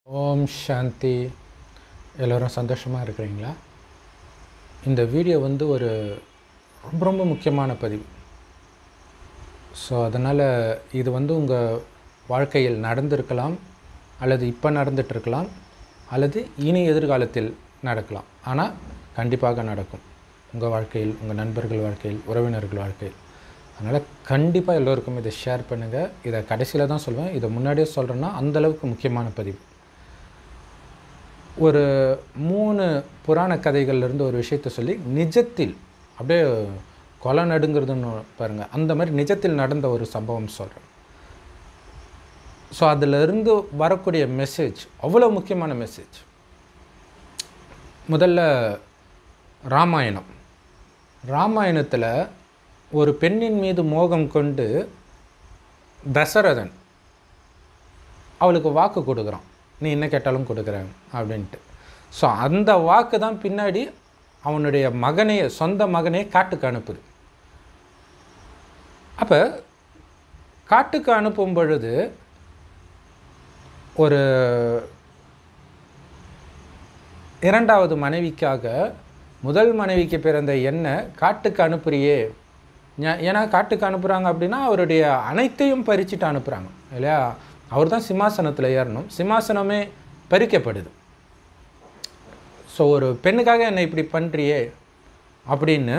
ஓம் சாந்தி எல்லோரும் சந்தோஷமாக இருக்கிறீங்களா இந்த வீடியோ வந்து ஒரு ரொம்ப ரொம்ப முக்கியமான பதிவு ஸோ அதனால் இது வந்து உங்கள் வாழ்க்கையில் நடந்திருக்கலாம் அல்லது இப்போ நடந்துகிட்ருக்கலாம் அல்லது இனி எதிர்காலத்தில் நடக்கலாம் ஆனால் கண்டிப்பாக நடக்கும் உங்கள் வாழ்க்கையில் உங்கள் நண்பர்கள் வாழ்க்கையில் உறவினர்கள் வாழ்க்கையில் அதனால் கண்டிப்பாக எல்லோருக்கும் இதை ஷேர் பண்ணுங்கள் இதை கடைசியில் தான் சொல்லுவேன் இதை முன்னாடியே சொல்கிறேன்னா அந்தளவுக்கு முக்கியமான பதிவு ஒரு மூணு புராண கதைகள்லேருந்து ஒரு விஷயத்தை சொல்லி நிஜத்தில் அப்படியே கொலை நடுங்கிறதுன்னு பாருங்கள் அந்த மாதிரி நிஜத்தில் நடந்த ஒரு சம்பவம் சொல்கிறேன் ஸோ அதிலிருந்து வரக்கூடிய மெசேஜ் அவ்வளோ முக்கியமான மெசேஜ் முதல்ல ராமாயணம் ராமாயணத்தில் ஒரு பெண்ணின் மீது மோகம் கொண்டு தசரதன் அவளுக்கு வாக்கு கொடுக்குறான் நீ என்ன கேட்டாலும் கொடுக்குறேன் அப்படின்ட்டு ஸோ அந்த வாக்கு தான் பின்னாடி அவனுடைய மகனையே சொந்த மகனையே காட்டுக்கு அனுப்புது அப்போ காட்டுக்கு அனுப்பும் பொழுது ஒரு இரண்டாவது மனைவிக்காக முதல் மனைவிக்கு பிறந்த எண்ணெய் காட்டுக்கு அனுப்புறியே ஞா- ஏன்னா காட்டுக்கு அனுப்புகிறாங்க அப்படின்னா அவருடைய அனைத்தையும் பறிச்சுட்டு அனுப்புகிறாங்க இல்லையா அவர் தான் சிம்மாசனத்தில் ஏறணும் சிம்மாசனமே பறிக்கப்படுது ஸோ ஒரு பெண்ணுக்காக என்னை இப்படி பண்ணுறியே அப்படின்னு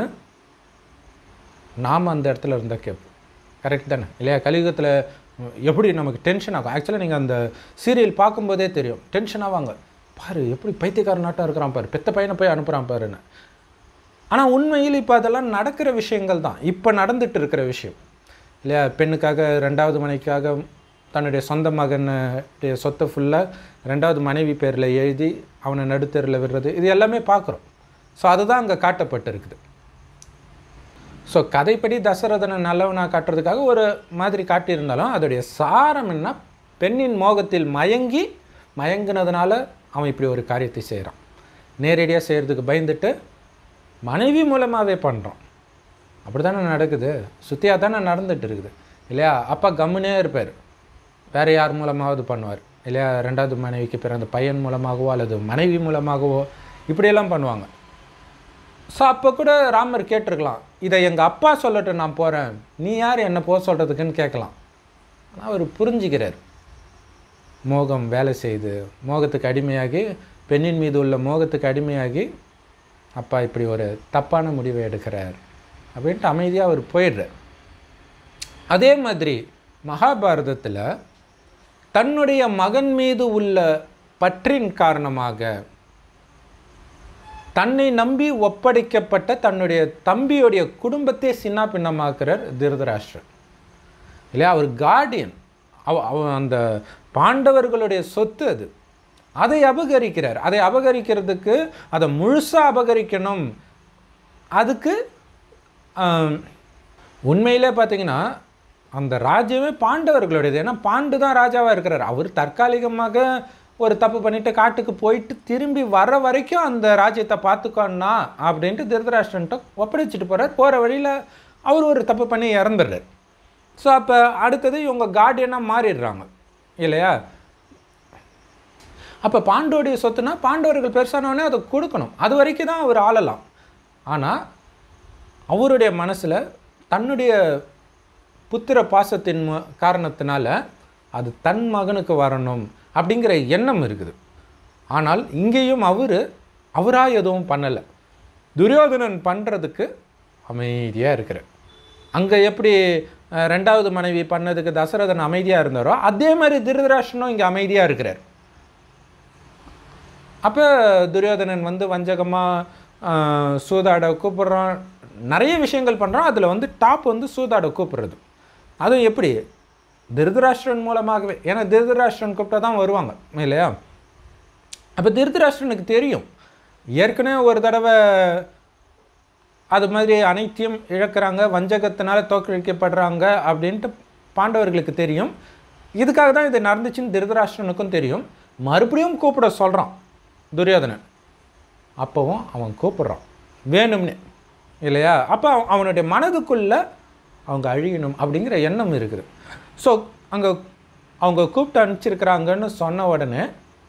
நாம் அந்த இடத்துல இருந்தால் கேட்போம் கரெக்ட் தானே இல்லையா கலியுகத்தில் எப்படி நமக்கு டென்ஷன் ஆகும் ஆக்சுவலாக நீங்கள் அந்த சீரியல் பார்க்கும்போதே தெரியும் டென்ஷன் ஆவாங்க பாரு எப்படி பைத்தியக்கார நாட்டாக இருக்கிறான் பாரு பெத்த பையனை போய் அனுப்புகிறான் பாருன்னு ஆனால் உண்மையில் இப்போ அதெல்லாம் நடக்கிற விஷயங்கள் தான் இப்போ நடந்துட்டு இருக்கிற விஷயம் இல்லையா பெண்ணுக்காக ரெண்டாவது மனைவிக்காக தன்னுடைய சொந்த மகனுடைய சொத்தை ஃபுல்லாக ரெண்டாவது மனைவி பேரில் எழுதி அவனை நடுத்தரில் விடுறது இது எல்லாமே பார்க்குறோம் ஸோ அதுதான் அங்கே காட்டப்பட்டிருக்குது ஸோ கதைப்படி தசரதனை நல்லவனாக காட்டுறதுக்காக ஒரு மாதிரி காட்டியிருந்தாலும் அதோடைய சாரம் என்ன பெண்ணின் மோகத்தில் மயங்கி மயங்கினதுனால அவன் இப்படி ஒரு காரியத்தை செய்கிறான் நேரடியாக செய்கிறதுக்கு பயந்துட்டு மனைவி மூலமாகவே பண்ணுறான் அப்படி தானே நடக்குது சுத்தியாக தானே நடந்துட்டு இருக்குது இல்லையா அப்பா கம்முனே இருப்பார் வேறு யார் மூலமாவது பண்ணுவார் இல்லையா ரெண்டாவது மனைவிக்கு பிறந்த பையன் மூலமாகவோ அல்லது மனைவி மூலமாகவோ இப்படியெல்லாம் பண்ணுவாங்க ஸோ அப்போ கூட ராமர் கேட்டிருக்கலாம் இதை எங்கள் அப்பா சொல்லட்டும் நான் போகிறேன் நீ யார் என்னை போக சொல்கிறதுக்குன்னு கேட்கலாம் ஆனால் அவர் புரிஞ்சுக்கிறார் மோகம் வேலை செய்து மோகத்துக்கு அடிமையாகி பெண்ணின் மீது உள்ள மோகத்துக்கு அடிமையாகி அப்பா இப்படி ஒரு தப்பான முடிவை எடுக்கிறார் அப்படின்ட்டு அமைதியாக அவர் போயிடுறார் அதே மாதிரி மகாபாரதத்தில் தன்னுடைய மகன் மீது உள்ள பற்றின் காரணமாக தன்னை நம்பி ஒப்படைக்கப்பட்ட தன்னுடைய தம்பியுடைய குடும்பத்தை சின்ன பின்னமாக்குறார் திருதராஷ்டிரன் இல்லையா அவர் கார்டியன் அவ அவ அந்த பாண்டவர்களுடைய சொத்து அது அதை அபகரிக்கிறார் அதை அபகரிக்கிறதுக்கு அதை முழுசாக அபகரிக்கணும் அதுக்கு ஆம், உண்மையிலே பார்த்தீங்கன்னா அந்த ராஜ்யமே பாண்டவர்களுடையது ஏன்னா பாண்டு தான் ராஜாவாக இருக்கிறார் அவர் தற்காலிகமாக ஒரு தப்பு பண்ணிட்டு காட்டுக்கு போயிட்டு திரும்பி வர வரைக்கும் அந்த ராஜ்யத்தை பார்த்துக்கோன்னா அப்படின்ட்டு திருதராஷ்டிரன்ட்ட ஒப்படைச்சிட்டு போகிறார் போகிற வழியில் அவர் ஒரு தப்பு பண்ணி இறந்துடுறார் ஸோ அப்போ அடுத்தது இவங்க கார்டியனாக மாறிடுறாங்க இல்லையா அப்போ பாண்டோடைய சொத்துனா பாண்டவர்கள் பெருசானவொடனே அதை கொடுக்கணும் அது வரைக்கும் தான் அவர் ஆளலாம் ஆனால் அவருடைய மனசில் தன்னுடைய புத்திர பாசத்தின் மு- காரணத்தினால அது தன் மகனுக்கு வரணும் அப்படிங்கிற எண்ணம் இருக்குது ஆனால் இங்கேயும் அவர் அவராக எதுவும் பண்ணலை துரியோதனன் பண்ணுறதுக்கு அமைதியாக இருக்கிறார் அங்கே எப்படி அஹ், ரெண்டாவது மனைவி பண்ணதுக்கு தசரதன் அமைதியாக இருந்தாரோ அதே மாதிரி திருதராஷ்டனும் இங்கே அமைதியாக இருக்கிறார் அப்போ துரியோதனன் வந்து வஞ்சகமாக சூதாட கூப்பிட்றான் நிறைய விஷயங்கள் பண்ணுறான் அதில் வந்து டாப் வந்து சூதாட கூப்பிடுறது அதுவும் எப்படி திருதராஷ்டிரன் மூலமாகவே ஏன்னா திருதராஷ்டிரன் கூப்பிட்டா தான் வருவாங்க இல்லையா அப்போ திருதராஷ்டிரனுக்கு தெரியும் ஏற்கனவே ஒரு தடவை அது மாதிரி அனைத்தையும் இழக்கிறாங்க வஞ்சகத்தினால தோற்கடிக்கப்படுறாங்க அப்படின்ட்டு பாண்டவர்களுக்கு தெரியும் இதுக்காக தான் இது நடந்துச்சுன்னு திருதராஷ்டிரனுக்கும் தெரியும் மறுபடியும் கூப்பிட சொல்கிறான் துரியோதனன் அப்போவும் அவன் கூப்பிடுறான் வேணும்னு இல்லையா அப்போ அவனுடைய மனதுக்குள்ள அவங்க அழியணும் அப்படிங்கிற எண்ணம் இருக்குது ஸோ அங்கே அவங்க கூப்பிட்டு அனுப்பிச்சிருக்கிறாங்கன்னு சொன்ன உடனே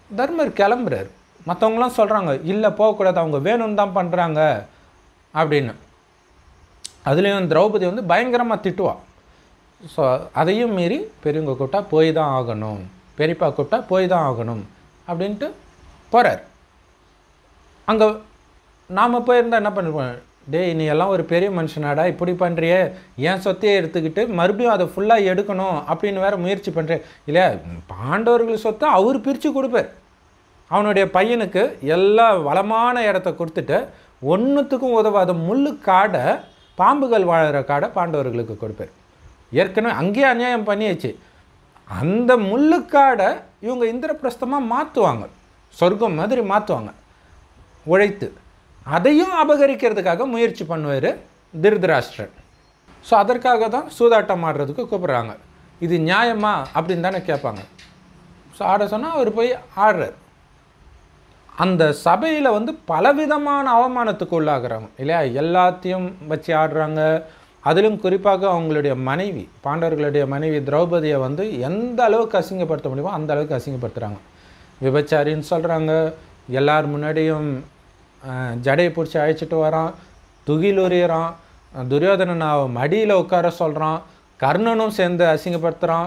தர்மர் கிளம்புறாரு மற்றவங்களாம் சொல்கிறாங்க இல்லை போகக்கூடாது அவங்க வேணும்னு தான் பண்ணுறாங்க அப்படின்னு அதுலேயும் திரௌபதி வந்து பயங்கரமாக திட்டுவா ஸோ அதையும் மீறி பெரியவங்க கூட்டா போய் தான் ஆகணும் பெரியப்பா கூட்டா போய் தான் ஆகணும் அப்படின்ட்டு போகிறார் அங்கே நாம் போயிருந்தா என்ன பண்ணிருப்போம் டேய் நீ எல்லாம் ஒரு பெரிய மனுஷனாடா இப்படி பண்ணுறியே என் சொத்தையே எடுத்துக்கிட்டு மறுபடியும் அதை ஃபுல்லாக எடுக்கணும் அப்படின்னு வேற முயற்சி பண்ணுறேன் இல்லையா பாண்டவர்கள் சொத்தை அவர் பிரித்து கொடுப்பார் அவனுடைய பையனுக்கு எல்லா வளமான இடத்த கொடுத்துட்டு ஒன்றுத்துக்கும் உதவாத முள்ளு காடை பாம்புகள் வாழுற காடை பாண்டவர்களுக்கு கொடுப்பார் ஏற்கனவே அங்கேயே அநியாயம் பண்ணியாச்சு அந்த முள்ளுக்காடை இவங்க இந்திரபிரஸ்தமாக மாற்றுவாங்க சொர்க்கம் மாதிரி மாற்றுவாங்க உழைத்து அதையும் அபகரிக்கிறதுக்காக முயற்சி பண்ணுவார் திருதராஷ்டிரன் ஸோ அதற்காக தான் சூதாட்டம் ஆடுறதுக்கு கூப்பிட்றாங்க இது நியாயமா அப்படின்னு தானே கேட்பாங்க ஸோ ஆட சொன்னால் அவர் போய் ஆடுறார் அந்த சபையில் வந்து பலவிதமான அவமானத்துக்கு உள்ளாகிறாங்க இல்லையா எல்லாத்தையும் வச்சு ஆடுறாங்க அதிலும் குறிப்பாக அவங்களுடைய மனைவி பாண்டவர்களுடைய மனைவி திரௌபதியை வந்து எந்த அளவுக்கு அசிங்கப்படுத்த முடியுமோ அந்த அளவுக்கு அசிங்கப்படுத்துகிறாங்க விபச்சாரின்னு சொல்கிறாங்க எல்லார் முன்னாடியும் அஹ், ஜடையை பிடிச்சி அழைச்சிட்டு வரான் துகில் உரியறான் துரியோதனன் அவன் மடியில் உட்கார சொல்கிறான் கர்ணனும் சேர்ந்து அசிங்கப்படுத்துகிறான்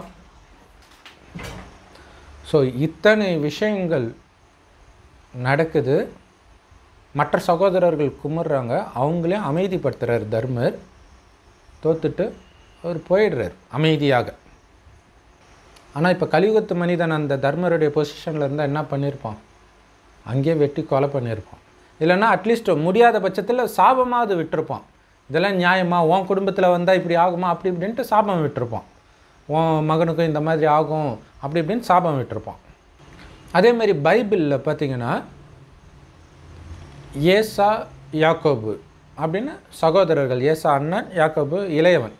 ஸோ இத்தனை விஷயங்கள் நடக்குது மற்ற சகோதரர்கள் கும்பிட்றாங்க அவங்களையும் அமைதிப்படுத்துகிறார் தர்மர் தோத்துட்டு அவர் போயிடுறார் அமைதியாக ஆனால் இப்போ கலியுகத்து மனிதன் அந்த தர்மருடைய பொசிஷனில் இருந்தால் என்ன பண்ணியிருப்பான் அங்கேயே வெட்டி கொலை பண்ணியிருப்பான் இல்லைன்னா அட்லீஸ்ட் முடியாத பட்சத்தில் சாபமாவது விட்டிருப்பான் இதெல்லாம் நியாயமா உன் குடும்பத்தில் வந்தால் இப்படி ஆகுமா அப்படி இப்படின்ட்டு சாபம் விட்டிருப்பான் உன் மகனுக்கும் இந்த மாதிரி ஆகும் அப்படி இப்படின்னு சாபம் விட்டிருப்பான் அதே மாதிரி பைபிளில் பார்த்தீங்கன்னா ஏசா யாக்கோபு அப்படின்னு சகோதரர்கள் ஏசா அண்ணன் யாக்கோபு இளையவன்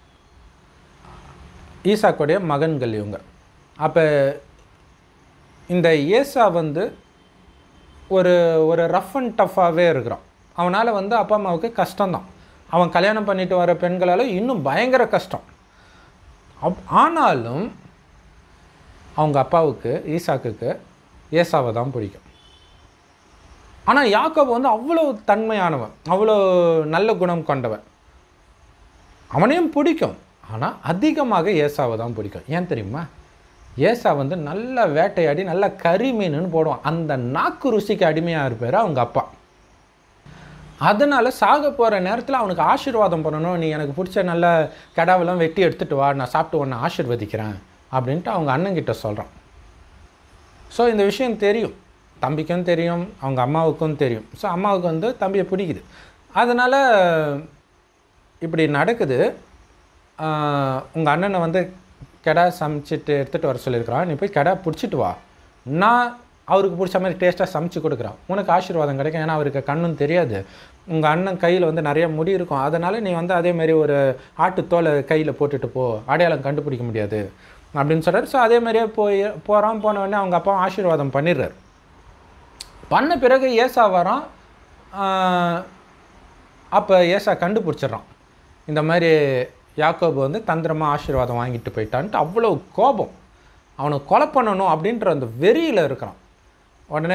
ஈசாக்குடைய மகன்கள் இவங்க அப்போ இந்த ஏசா வந்து ஒரு ஒரு ரஃப் அண்ட் டஃப்பாகவே இருக்கிறான் அவனால் வந்து அப்பா அம்மாவுக்கு கஷ்டம்தான் அவன் கல்யாணம் பண்ணிட்டு வர பெண்களால் இன்னும் பயங்கர கஷ்டம் அப் ஆனாலும் அவங்க அப்பாவுக்கு ஈசாக்குக்கு ஏசாவை தான் பிடிக்கும் ஆனால் யாக்கோபு வந்து அவ்வளோ தன்மையானவன் அவ்வளோ நல்ல குணம் கொண்டவன் அவனையும் பிடிக்கும் ஆனால் அதிகமாக ஏசாவை தான் பிடிக்கும் ஏன் தெரியுமா ஏசா வந்து நல்ல வேட்டையாடி நல்ல கறி மீனுன்னு போடுவான் அந்த நாக்கு ருசிக்கு அடிமையாக இருப்பார் அவங்க அப்பா அதனால் சாக போகிற நேரத்தில் அவனுக்கு ஆசீர்வாதம் பண்ணணும் நீ எனக்கு பிடிச்ச நல்ல கடாவெல்லாம் வெட்டி எடுத்துகிட்டு வா நான் சாப்பிட்டு உன்னை ஆசீர்வதிக்கிறேன் அப்படின்ட்டு அவங்க அண்ணன்கிட்ட சொல்கிறான் ஸோ இந்த விஷயம் தெரியும் தம்பிக்கும் தெரியும் அவங்க அம்மாவுக்கும் தெரியும் ஸோ அம்மாவுக்கு வந்து தம்பியை பிடிக்குது அதனால் இப்படி நடக்குது உங்கள் அண்ணனை வந்து கெடா சமைச்சிட்டு எடுத்துகிட்டு வர சொல்லியிருக்கிறான் நீ போய் கெடா பிடிச்சிட்டு வா நான் அவருக்கு பிடிச்ச மாதிரி டேஸ்ட்டாக சமைச்சு கொடுக்குறான் உனக்கு ஆசீர்வாதம் கிடைக்கும் ஏன்னா அவருக்கு கண்ணும் தெரியாது உங்கள் அண்ணன் கையில் வந்து நிறைய முடி இருக்கும் அதனால் நீ வந்து அதே மாதிரி ஒரு ஆட்டுத்தோலை கையில் போட்டுட்டு போ அடையாளம் கண்டுபிடிக்க முடியாது அப்படின்னு சொல்கிறார் ஸோ அதே மாதிரியே போய் போகிறான் போன உடனே அவங்க அப்பா ஆசீர்வாதம் பண்ணிடுறாரு பண்ண பிறகு ஏசா வரான் அப்போ ஏசா கண்டுபிடிச்சிட்றான் இந்த மாதிரி யாக்கோபு வந்து தந்திரமாக ஆசீர்வாதம் வாங்கிட்டு போயிட்டான்ட்டு அவ்வளோ கோபம் அவனை கொலை பண்ணணும் அப்படின்ற அந்த வெறியில் இருக்கிறான் உடனே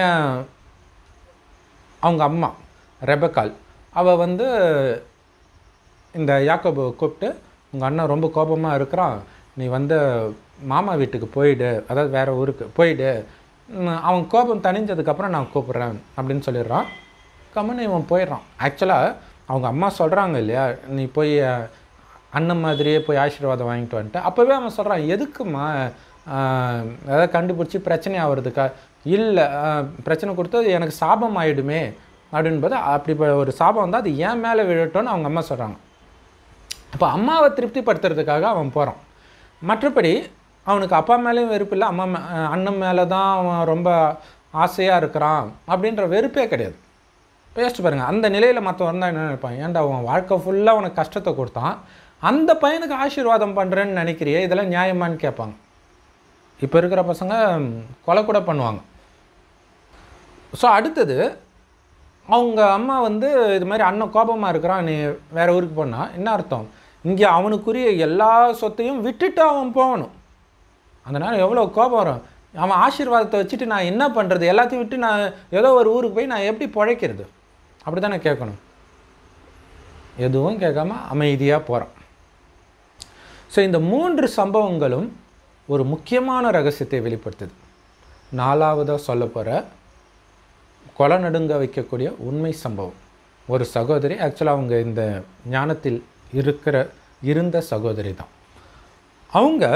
அவங்க அம்மா ரெபக்கால் அவள் வந்து இந்த யாக்கோபு கூப்பிட்டு உங்கள் அண்ணன் ரொம்ப கோபமாக இருக்கிறான் நீ வந்து மாமா வீட்டுக்கு போயிடு அதாவது வேறு ஊருக்கு போயிடு ம், அவன் கோபம் தணிஞ்சதுக்கப்புறம் நான் கூப்பிட்றேன் அப்படின்னு சொல்லிடுறான் கம்முன்னு இவன் போயிடுறான் ஆக்சுவலாக அவங்க அம்மா சொல்கிறாங்க இல்லையா நீ போய் அஹ், அண்ணன் மாதிரியே போய் ஆசீர்வாதம் வாங்கிட்டு வந்துட்டு அப்போவே அவன் சொல்கிறான் எதுக்குமா ஆஹ், அதாவது கண்டுபிடிச்சி பிரச்சனை ஆகிறதுக்கா இல்லை பிரச்சனை கொடுத்து எனக்கு சாபம் ஆயிடுமே அப்படின்போது அப்படி ப- ஒரு சாபம் வந்தால் அது ஏன் மேலே விழட்டும்னு அவங்க அம்மா சொல்கிறாங்க அப்போ அம்மாவை திருப்திப்படுத்துறதுக்காக அவன் போகிறான் மற்றபடி அவனுக்கு அப்பா மேலேயும் வெறுப்பு இல்லை அம்மா மே அஹ் அண்ணன் மேலே தான் அவன் ரொம்ப ஆசையாக இருக்கிறான் அப்படின்ற வெறுப்பே கிடையாது யோசிச்சு பாருங்கள் அந்த நிலையில் மற்றவன் தான் என்ன நினைப்பான் ஏன்டா அவன் வாழ்க்கை ஃபுல்லாக அவனுக்கு கஷ்டத்தை கொடுத்தான் அந்த பையனுக்கு ஆசீர்வாதம் பண்ணுறேன்னு நினைக்கிறியே இதெல்லாம் நியாயமான்னு கேட்பாங்க இப்போ இருக்கிற பசங்க ம், கொலை கூட பண்ணுவாங்க ஸோ அடுத்தது அவங்க அம்மா வந்து இது மாதிரி அண்ணன் கோபமாக இருக்கிறான் நீ வேற ஊருக்கு போனா என்ன அர்த்தம் இங்கே அவனுக்குரிய எல்லா சொத்தையும் விட்டுட்டு அவன் போகணும் அதனால் எவ்வளோ கோபம் வரும் அவன் ஆசீர்வாதத்தை வச்சுட்டு நான் என்ன பண்ணுறது எல்லாத்தையும் விட்டு நான் ஏதோ ஒரு ஊருக்கு போய் நான் எப்படி பிழைக்கிறது அப்படி தானே கேட்கணும் எதுவும் கேட்காம அமைதியாக போகிறான் ஸோ இந்த மூன்று சம்பவங்களும் ஒரு முக்கியமான ரகசியத்தை வெளிப்படுத்துது நாலாவதாக சொல்ல போகிற கொலை நடுங்க வைக்கக்கூடிய உண்மை சம்பவம் ஒரு சகோதரி ஆக்சுவலாக அவங்க இந்த ஞானத்தில் இருக்கிற இருந்த சகோதரி தான் அவங்க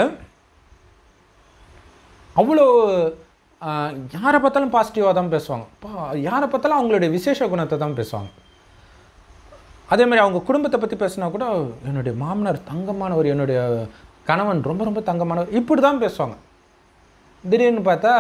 அவ்வளோ ஆஹ், யாரை பார்த்தாலும் பாசிட்டிவாக தான் பேசுவாங்க பா யாரை பார்த்தாலும் அவங்களுடைய விசேஷ குணத்தை தான் பேசுவாங்க அதே மாதிரி அவங்க குடும்பத்தை பற்றி பேசினா கூட என்னுடைய மாமனார் தங்கமானவர் என்னுடைய கணவன் ரொம்ப ரொம்ப தங்கமானவர் இப்படி தான் பேசுவாங்க திடீர்னு பார்த்தா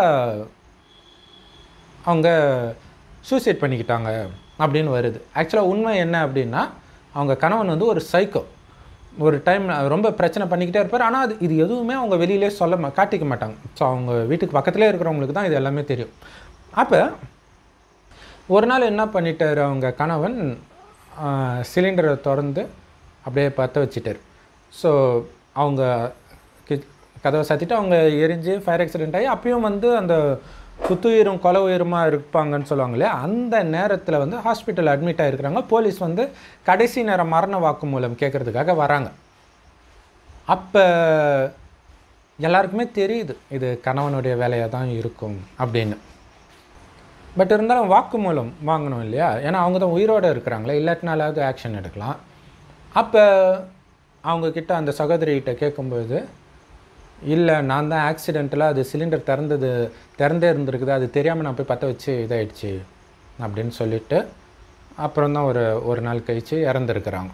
அவங்க சூசைட் பண்ணிக்கிட்டாங்க அப்படின்னு வருது ஆக்சுவலாக உண்மை என்ன அப்படின்னா அவங்க கணவன் வந்து ஒரு சைக்கோ ஒரு டைம் ரொம்ப பிரச்சனை பண்ணிக்கிட்டே இருப்பார் ஆனால் அது இது எதுவுமே அவங்க வெளியிலே சொல்ல மா- காட்டிக்க மாட்டாங்க ஸோ அவங்க வீட்டுக்கு பக்கத்துலேயே இருக்கிறவங்களுக்கு தான் இது எல்லாமே தெரியும் அப்போ ஒரு நாள் என்ன பண்ணிட்டார் அவங்க கணவன் சிலிண்டரை திறந்து அப்படியே பற்ற வச்சிட்டார் ஸோ அவங்க கி- கதவை சாத்திட்டு அவங்க எரிஞ்சு ஃபயர் ஆக்சிடென்ட் ஆகி அப்பயும் வந்து அந்த குத்துயிரும் கொலை உயிருமா இருப்பாங்கன்னு சொல்லுவாங்க இல்லையா அந்த நேரத்தில் வந்து ஹாஸ்பிட்டல் அட்மிட் ஆகிருக்கிறாங்க போலீஸ் வந்து கடைசி நேரம் மரண வாக்குமூலம் கேட்குறதுக்காக வராங்க அப்போ எல்லாருக்குமே தெரியுது இது கணவனுடைய வேலையாக தான் இருக்கும் அப்படின்னு பட் இருந்தாலும் வாக்குமூலம் வாங்கணும் இல்லையா ஏன்னா அவங்க தான் உயிரோடு இருக்கிறாங்களே இல்லாட்டினாலாவது ஆக்ஷன் எடுக்கலாம் அப்போ அவங்கக்கிட்ட அந்த சகோதரிகிட்ட கேட்கும்போது இல்லை நான் தான் ஆக்சிடெண்ட்டில் அது சிலிண்டர் திறந்தது திறந்தே இருந்திருக்குது அது தெரியாமல் நான் போய் பற்ற வச்சு இதாயிடுச்சு அப்படின்னு சொல்லிட்டு அப்புறம் தான் ஒரு ஒரு நாள் கழித்து இறந்துருக்குறாங்க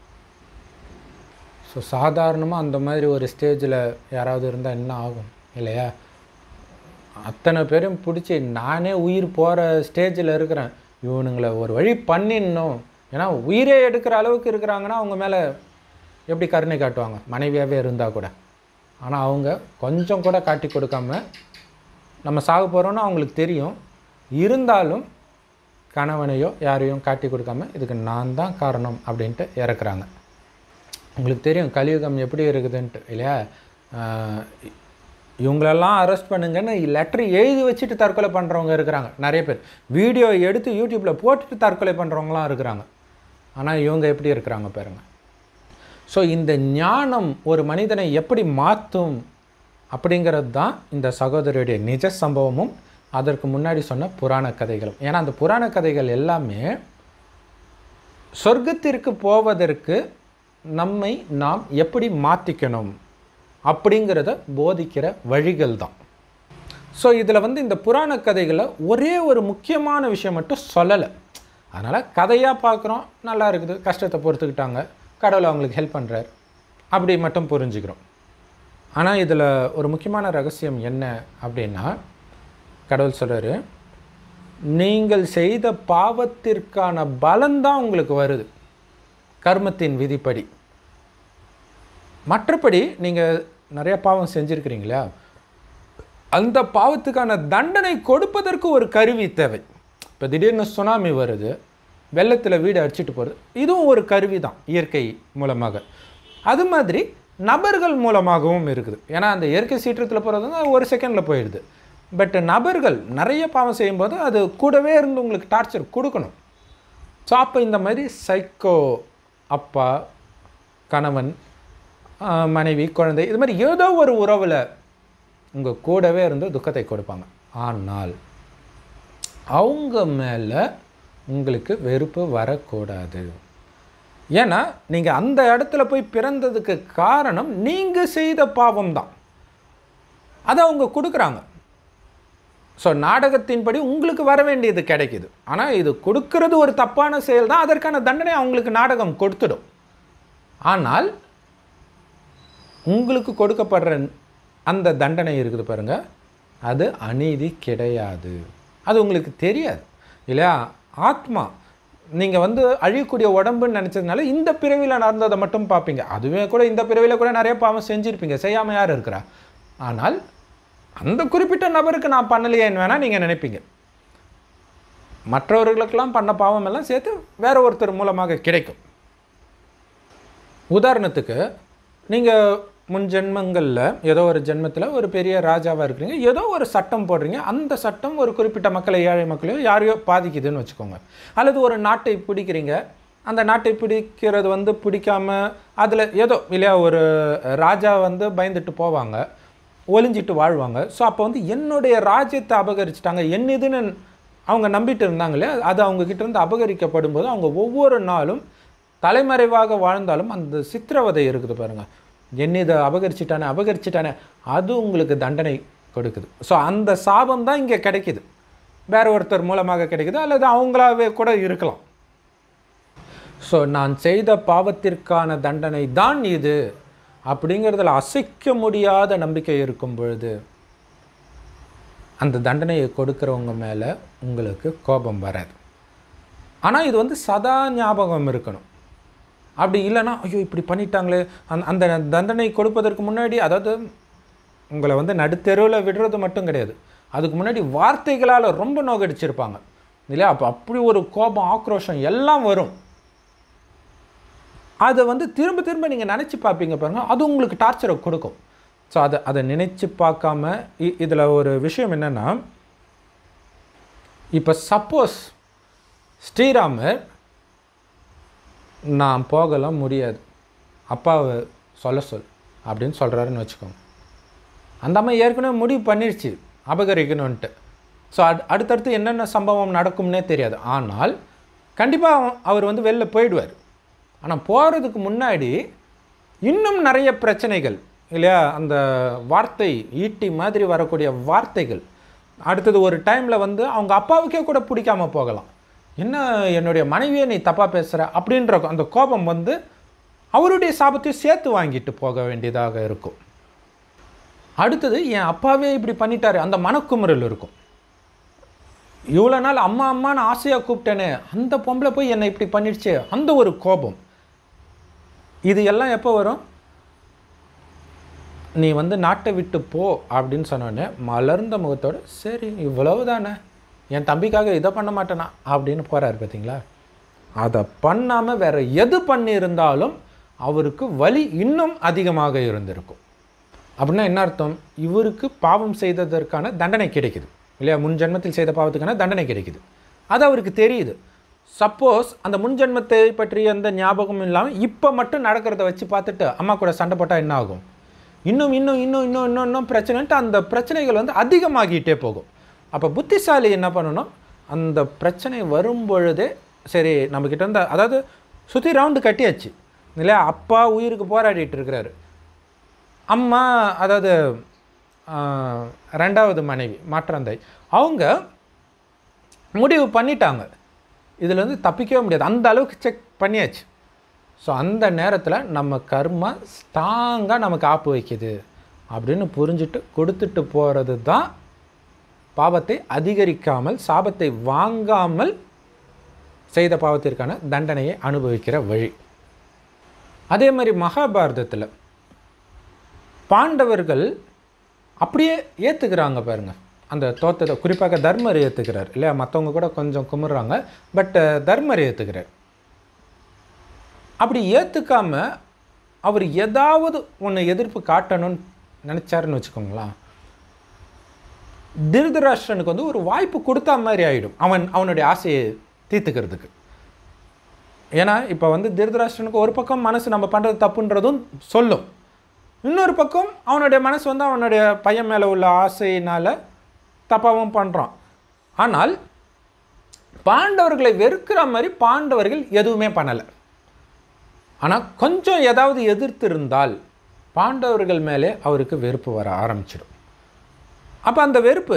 ஸோ சாதாரணமாக அந்த மாதிரி ஒரு ஸ்டேஜில் யாராவது இருந்தால் என்ன ஆகும் இல்லையா அத்தனை பேரும் பிடிச்சி நானே உயிர் போகிற ஸ்டேஜில் இருக்கிறேன் இவனுங்களை ஒரு வழி பண்ணிடணும் ஏன்னா உயிரே எடுக்கிற அளவுக்கு இருக்கிறாங்கன்னா அவங்க மேலே எப்படி கருணை காட்டுவாங்க மனைவியாகவே இருந்தால் கூட ஆனால் அவங்க கொஞ்சம் கூட காட்டி கொடுக்காம நம்ம சாக போகிறோன்னு அவங்களுக்கு தெரியும் இருந்தாலும் கணவனையோ யாரையும் காட்டி கொடுக்காம இதுக்கு நான் தான் காரணம் அப்படின்ட்டு இறக்குறாங்க உங்களுக்கு தெரியும் கலியுகம் எப்படி இருக்குதுன்ட்டு இல்லையா ஆஹ் இ- இவங்களெல்லாம் அரெஸ்ட் பண்ணுங்கன்னு லெட்டர் எழுதி வச்சுட்டு தற்கொலை பண்ணுறவங்க இருக்கிறாங்க நிறைய பேர் வீடியோ எடுத்து யூடியூப்பில் போட்டுட்டு தற்கொலை பண்ணுறவங்களாம் இருக்கிறாங்க ஆனால் இவங்க எப்படி இருக்கிறாங்க பாருங்க ஸோ இந்த ஞானம் ஒரு மனிதனை எப்படி மாற்றும் அப்படிங்கிறது தான் இந்த சகோதரியுடைய நிஜ சம்பவமும் அதற்கு முன்னாடி சொன்ன புராண கதைகளும் ஏன்னா அந்த புராண கதைகள் எல்லாமே சொர்க்கத்திற்கு போவதற்கு நம்மை நாம் எப்படி மாற்றிக்கணும் அப்படிங்கிறத போதிக்கிற வழிகள் தான் ஸோ இதில் வந்து இந்த புராண கதைகளை ஒரே ஒரு முக்கியமான விஷயம் மட்டும் சொல்லலை அதனால் கதையாக பார்க்குறோம் நல்லா இருக்குது கஷ்டத்தை பொறுத்துக்கிட்டாங்க கடவுள் அவங்களுக்கு ஹெல்ப் பண்ணுறார் அப்படி மட்டும் புரிஞ்சுக்கிறோம் ஆனால் இதில் ஒரு முக்கியமான ரகசியம் என்ன அப்படின்னா கடவுள் சொல்கிறாரு நீங்கள் செய்த பாவத்திற்கான பலன்தான் உங்களுக்கு வருது கர்மத்தின் விதிப்படி மற்றபடி நீங்கள் நிறைய பாவம் செஞ்சுருக்கிறீங்களா அந்த பாவத்துக்கான தண்டனை கொடுப்பதற்கு ஒரு கருவி தேவை இப்போ திடீர்னு சுனாமி வருது வெள்ளத்தில் வீடு அடிச்சிட்டு போகிறது இதுவும் ஒரு கருவி தான் இயற்கை மூலமாக அது மாதிரி நபர்கள் மூலமாகவும் இருக்குது ஏன்னா அந்த இயற்கை சீற்றத்தில் போகிறது வந்து ஒரு செகண்டில் போயிடுது பட் நபர்கள் நிறைய பாவம் செய்யும்போது அது கூடவே இருந்து உங்களுக்கு டார்ச்சர் கொடுக்கணும் ஸோ அப்போ இந்த மாதிரி சைக்கோ அப்பா கணவன் ஆஹ், மனைவி குழந்தை இது மாதிரி ஏதோ ஒரு உறவில் உங்கள் கூடவே இருந்து துக்கத்தை கொடுப்பாங்க ஆனால் அவங்க மேலே உங்களுக்கு வெறுப்பு வரக்கூடாது ஏன்னா நீங்கள் அந்த இடத்துல போய் பிறந்ததுக்கு காரணம் நீங்கள் செய்த பாவம் தான் அதை அவங்க கொடுக்குறாங்க ஸோ நாடகத்தின்படி உங்களுக்கு வர வேண்டியது கிடைக்குது ஆனால் இது கொடுக்கறது ஒரு தப்பான செயல் தான் அதற்கான தண்டனை அவங்களுக்கு நாடகம் கொடுத்துடும் ஆனால் உங்களுக்கு கொடுக்கப்படுற அந்த தண்டனை இருக்குது பாருங்க அது அநீதி கிடையாது அது உங்களுக்கு தெரியாது இல்லையா ஆத்மா நீங்கள் வந்து அழியக்கூடிய உடம்புன்னு நினச்சதுனால இந்த பிறவியில் நடந்ததை மட்டும் பார்ப்பீங்க அதுவே கூட இந்த பிறவியில் கூட நிறைய பாவம் செஞ்சுருப்பீங்க செய்யாமல் யார் இருக்கிறா ஆனால் அந்த குறிப்பிட்ட நபருக்கு நான் பண்ணலையேன்னு வேணால் நீங்கள் நினைப்பீங்க மற்றவர்களுக்கெல்லாம் பண்ண பாவம் எல்லாம் சேர்த்து வேற ஒருத்தர் மூலமாக கிடைக்கும் உதாரணத்துக்கு நீங்கள் முன் ஜென்மங்களில் ஏதோ ஒரு ஜென்மத்தில் ஒரு பெரிய ராஜாவாக இருக்கிறீங்க ஏதோ ஒரு சட்டம் போடுறீங்க அந்த சட்டம் ஒரு குறிப்பிட்ட மக்களை ஏழை மக்களையோ யாரையோ பாதிக்குதுன்னு வச்சுக்கோங்க அல்லது ஒரு நாட்டை பிடிக்கிறீங்க அந்த நாட்டை பிடிக்கிறது வந்து பிடிக்காம அதில் ஏதோ இல்லையா ஒரு ராஜா வந்து பயந்துட்டு போவாங்க ஒளிஞ்சிட்டு வாழ்வாங்க ஸோ அப்போ வந்து என்னுடைய ராஜ்யத்தை அபகரிச்சிட்டாங்க என் இதுன்னு அவங்க நம்பிட்டு இருந்தாங்க இல்லையா அது அவங்க கிட்ட இருந்து அபகரிக்கப்படும் போது அவங்க ஒவ்வொரு நாளும் தலைமறைவாக வாழ்ந்தாலும் அந்த சித்திரவதை இருக்குது பாருங்க என்ன இதை அபகரிச்சிட்டானே அபகரிச்சிட்டானே அது உங்களுக்கு தண்டனை கொடுக்குது ஸோ அந்த சாபம் தான் இங்கே கிடைக்குது வேற ஒருத்தர் மூலமாக கிடைக்குது அல்லது அவங்களாவே கூட இருக்கலாம் ஸோ நான் செய்த பாவத்திற்கான தண்டனை தான் இது அப்படிங்கிறதுல அசைக்க முடியாத நம்பிக்கை இருக்கும் பொழுது அந்த தண்டனையை கொடுக்குறவங்க மேலே உங்களுக்கு கோபம் வராது ஆனால் இது வந்து சதா ஞாபகம் இருக்கணும் அப்படி இல்லைன்னா ஐயோ இப்படி பண்ணிட்டாங்களே அந்த அந்த தண்டனை கொடுப்பதற்கு முன்னாடி அதாவது உங்களை வந்து நடுத்தெருவில் விடுறது மட்டும் கிடையாது அதுக்கு முன்னாடி வார்த்தைகளால் ரொம்ப நோகடிச்சிருப்பாங்க இல்லையா அப்போ அப்படி ஒரு கோபம் ஆக்ரோஷம் எல்லாம் வரும் அதை வந்து திரும்ப திரும்ப நீங்கள் நினச்சி பார்ப்பீங்க பாருங்கள் அது உங்களுக்கு டார்ச்சரை கொடுக்கும் ஸோ அதை அதை நினச்சி பார்க்காம இதில் ஒரு விஷயம் என்னென்னா இப்போ சப்போஸ் ஸ்ரீராமர் நான் போகலாம் முடியாது அப்பாவை சொல்ல சொல் அப்படின்னு சொல்கிறாருன்னு வச்சுக்கோங்க அந்த அம்மா ஏற்கனவே முடிவு பண்ணிடுச்சு அபகரிக்கணுன்ட்டு ஸோ அடு அடுத்தடுத்து என்னென்ன சம்பவம் நடக்கும்னே தெரியாது ஆனால் கண்டிப்பாக அவர் வந்து வெளில போயிடுவார் ஆனால் போகிறதுக்கு முன்னாடி இன்னும் நிறைய பிரச்சனைகள் இல்லையா அந்த வார்த்தை ஈட்டி மாதிரி வரக்கூடிய வார்த்தைகள் அடுத்தது ஒரு டைமில் வந்து அவங்க அப்பாவுக்கே கூட பிடிக்காம போகலாம் என்ன என்னுடைய மனைவியை நீ தப்பாக பேசுகிற அப்படின்ற அந்த கோபம் வந்து அவருடைய சாபத்தையும் சேர்த்து வாங்கிட்டு போக வேண்டியதாக இருக்கும் அடுத்தது என் அப்பாவே இப்படி பண்ணிட்டாரு அந்த மனக்குமுறல் இருக்கும் இவ்வளோ நாள் அம்மா அம்மான்னு ஆசையாக கூப்பிட்டேனே அந்த பொம்பளை போய் என்னை இப்படி பண்ணிடுச்சே அந்த ஒரு கோபம் இது எல்லாம் எப்போ வரும் நீ வந்து நாட்டை விட்டு போ அப்படின்னு சொன்னோடனே மலர்ந்த முகத்தோடு சரி இவ்வளவு தானே என் தம்பிக்காக இதை பண்ண மாட்டேனா அப்படின்னு போகிறாரு பார்த்தீங்களா அதை பண்ணாமல் வேற எது பண்ணியிருந்தாலும் அவருக்கு வலி இன்னும் அதிகமாக இருந்திருக்கும் அப்படின்னா என்ன அர்த்தம் இவருக்கு பாவம் செய்ததற்கான தண்டனை கிடைக்குது இல்லையா முன் ஜென்மத்தில் செய்த பாவத்துக்கான தண்டனை கிடைக்குது அது அவருக்கு தெரியுது சப்போஸ் அந்த முன் ஜென்மத்தை பற்றி எந்த ஞாபகமும் இல்லாமல் இப்போ மட்டும் நடக்கிறத வச்சு பார்த்துட்டு அம்மா கூட சண்டை போட்டால் என்ன ஆகும் இன்னும் இன்னும் இன்னும் இன்னும் இன்னும் இன்னும் பிரச்சனைன்ட்டு அந்த பிரச்சனைகள் வந்து அதிகமாகிட்டே போகும் அப்போ புத்திசாலி என்ன பண்ணணும் அந்த பிரச்சனை வரும் பொழுதே சரி நம்மக்கிட்ட இருந்த அதாவது சுற்றி ரவுண்டு கட்டியாச்சு இல்லையா அப்பா உயிருக்கு போராடிட்டு இருக்கிறாரு அம்மா அதாவது ஆஹ், ரெண்டாவது மனைவி மாற்றாந்தை அவங்க முடிவு பண்ணிட்டாங்க இதுலேருந்து தப்பிக்கவே முடியாது அந்த அளவுக்கு செக் பண்ணியாச்சு ஸோ அந்த நேரத்தில் நம்ம கர்மா ஸ்ட்ராங்காக நமக்கு ஆப்பு வைக்குது அப்படின்னு புரிஞ்சுட்டு கொடுத்துட்டு போகிறது தான் பாவத்தை அதிகரிக்காமல் சாபத்தை வாங்காமல் செய்த பாவத்திற்கான தண்டனையை அனுபவிக்கிற வழி அதே மாதிரி மகாபாரதத்தில் பாண்டவர்கள் அப்படியே ஏற்றுக்கிறாங்க பாருங்க அந்த தோத்தத்தை குறிப்பாக தர்மர் ஏற்றுக்கிறார் இல்லையா மற்றவங்க கூட கொஞ்சம் கும்பிட்றாங்க பட் தர்மர் ஏற்றுக்கிறார் அப்படி ஏற்றுக்காம அவர் ஏதாவது ஒன்று எதிர்ப்பு காட்டணும்னு நினச்சாருன்னு வச்சுக்கோங்களேன் திருதராஷ்டிரனுக்கு வந்து ஒரு வாய்ப்பு கொடுத்தா மாதிரி ஆகிடும் அவன் அவனுடைய ஆசையை தீர்த்துக்கிறதுக்கு ஏன்னா இப்போ வந்து திருதராஷ்டிரனுக்கு ஒரு பக்கம் மனசு நம்ம பண்ணுறது தப்புன்றதும் சொல்லும் இன்னொரு பக்கம் அவனுடைய மனசு வந்து அவனுடைய பையன் மேலே உள்ள ஆசையினால் தப்பாகவும் பண்ணுறான் ஆனால் பாண்டவர்களை வெறுக்கிற மாதிரி பாண்டவர்கள் எதுவுமே பண்ணலை ஆனால் கொஞ்சம் ஏதாவது எதிர்த்து இருந்தால் பாண்டவர்கள் மேலே அவருக்கு வெறுப்பு வர ஆரம்பிச்சிடும் அப்போ அந்த வெறுப்பு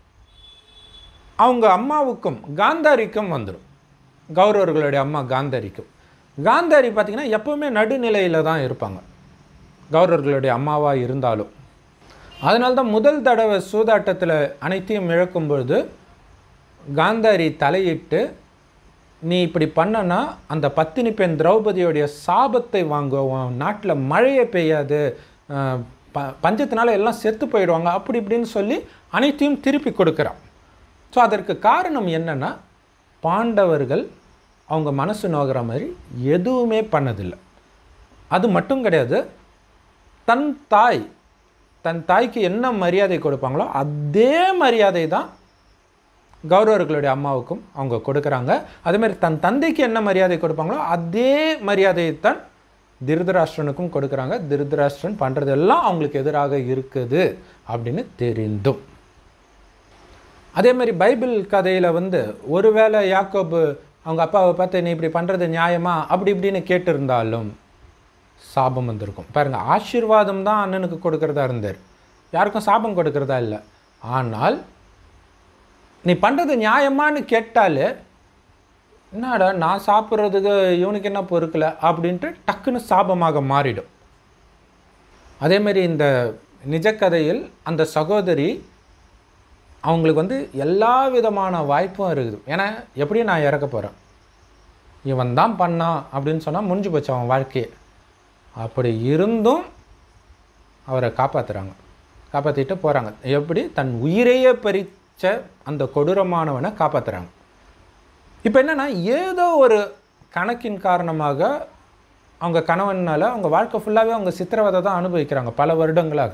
அவங்க அம்மாவுக்கும் காந்தாரிக்கும் வந்துடும் கௌரவர்களுடைய அம்மா காந்தாரிக்கும் காந்தாரி பார்த்திங்கன்னா எப்பவுமே நடுநிலையில் தான் இருப்பாங்க கௌரவர்களுடைய அம்மாவாக இருந்தாலும் அதனால தான் முதல் தடவை சூதாட்டத்தில் அனைத்தையும் இழக்கும் பொழுது காந்தாரி தலையிட்டு நீ இப்படி பண்ணனா அந்த பத்தினி பெண் திரௌபதியோடைய சாபத்தை வாங்குவோம் நாட்டில் மழையே பெய்யாது அஹ், ப பஞ்சத்தினால எல்லாம் செத்து போயிடுவாங்க அப்படி இப்படின்னு சொல்லி அனைத்தையும் திருப்பி கொடுக்குறான் ஸோ அதற்கு காரணம் என்னன்னா பாண்டவர்கள் அவங்க மனசு நோகிற மாதிரி எதுவுமே பண்ணதில்லை அது மட்டும் கிடையாது தன் தாய் தன் தாய்க்கு என்ன மரியாதை கொடுப்பாங்களோ அதே மரியாதை தான் கௌரவர்களுடைய அம்மாவுக்கும் அவங்க கொடுக்குறாங்க அதே மாதிரி தன் தந்தைக்கு என்ன மரியாதை கொடுப்பாங்களோ அதே மரியாதையை தான் திருதராஷ்டிரனுக்கும் கொடுக்குறாங்க திருதராஷ்டிரன் பண்ணுறதெல்லாம் அவங்களுக்கு எதிராக இருக்குது அப்படின்னு தெரிந்தும் அதே மாதிரி பைபிள் கதையில் வந்து ஒருவேளை யாக்கோபு அவங்க அப்பாவை பார்த்து நீ இப்படி பண்ணுறது நியாயமா அப்படி இப்படின்னு கேட்டிருந்தாலும் சாபம் வந்திருக்கும் பாருங்க ஆசீர்வாதம் தான் அண்ணனுக்கு கொடுக்கறதா இருந்தார் யாருக்கும் சாபம் கொடுக்கறதா இல்லை ஆனால் நீ பண்ணுறது நியாயமான்னு கேட்டாலே என்னடா நான் சாப்பிட்றதுக்கு இவனுக்கு என்ன பொறுக்கல அப்படின்ட்டு டக்குன்னு சாபமாக மாறிடும் அதே மாதிரி இந்த நிஜக்கதையில் அந்த சகோதரி அவங்களுக்கு வந்து எல்லா விதமான வாய்ப்பும் இருக்குது ஏன்னா எப்படியும் நான் இறக்க போகிறேன் இவன் தான் பண்ணான் அப்படின்னு சொன்னால் முடிஞ்சு போச்சு அவன் வாழ்க்கையே அப்படி இருந்தும் அவரை காப்பாற்றுறாங்க காப்பாற்றிட்டு போகிறாங்க எப்படி தன் உயிரையே பறிச்ச அந்த கொடூரமானவனை காப்பாற்றுறாங்க இப்போ என்னென்னா ஏதோ ஒரு கணக்கின் காரணமாக அவங்க கணவனால் அவங்க வாழ்க்கை ஃபுல்லாகவே அவங்க சித்திரவதை தான் அனுபவிக்கிறாங்க பல வருடங்களாக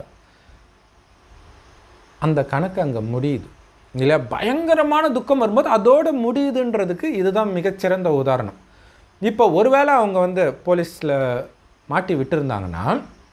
அந்த கணக்கு அங்கே முடியுது இல்லையா பயங்கரமான துக்கம் வரும்போது அதோடு முடியுதுன்றதுக்கு இதுதான் மிகச்சிறந்த உதாரணம் இப்போ ஒருவேளை அவங்க வந்து போலீஸில் மாட்டி விட்டுருந்தாங்கன்னா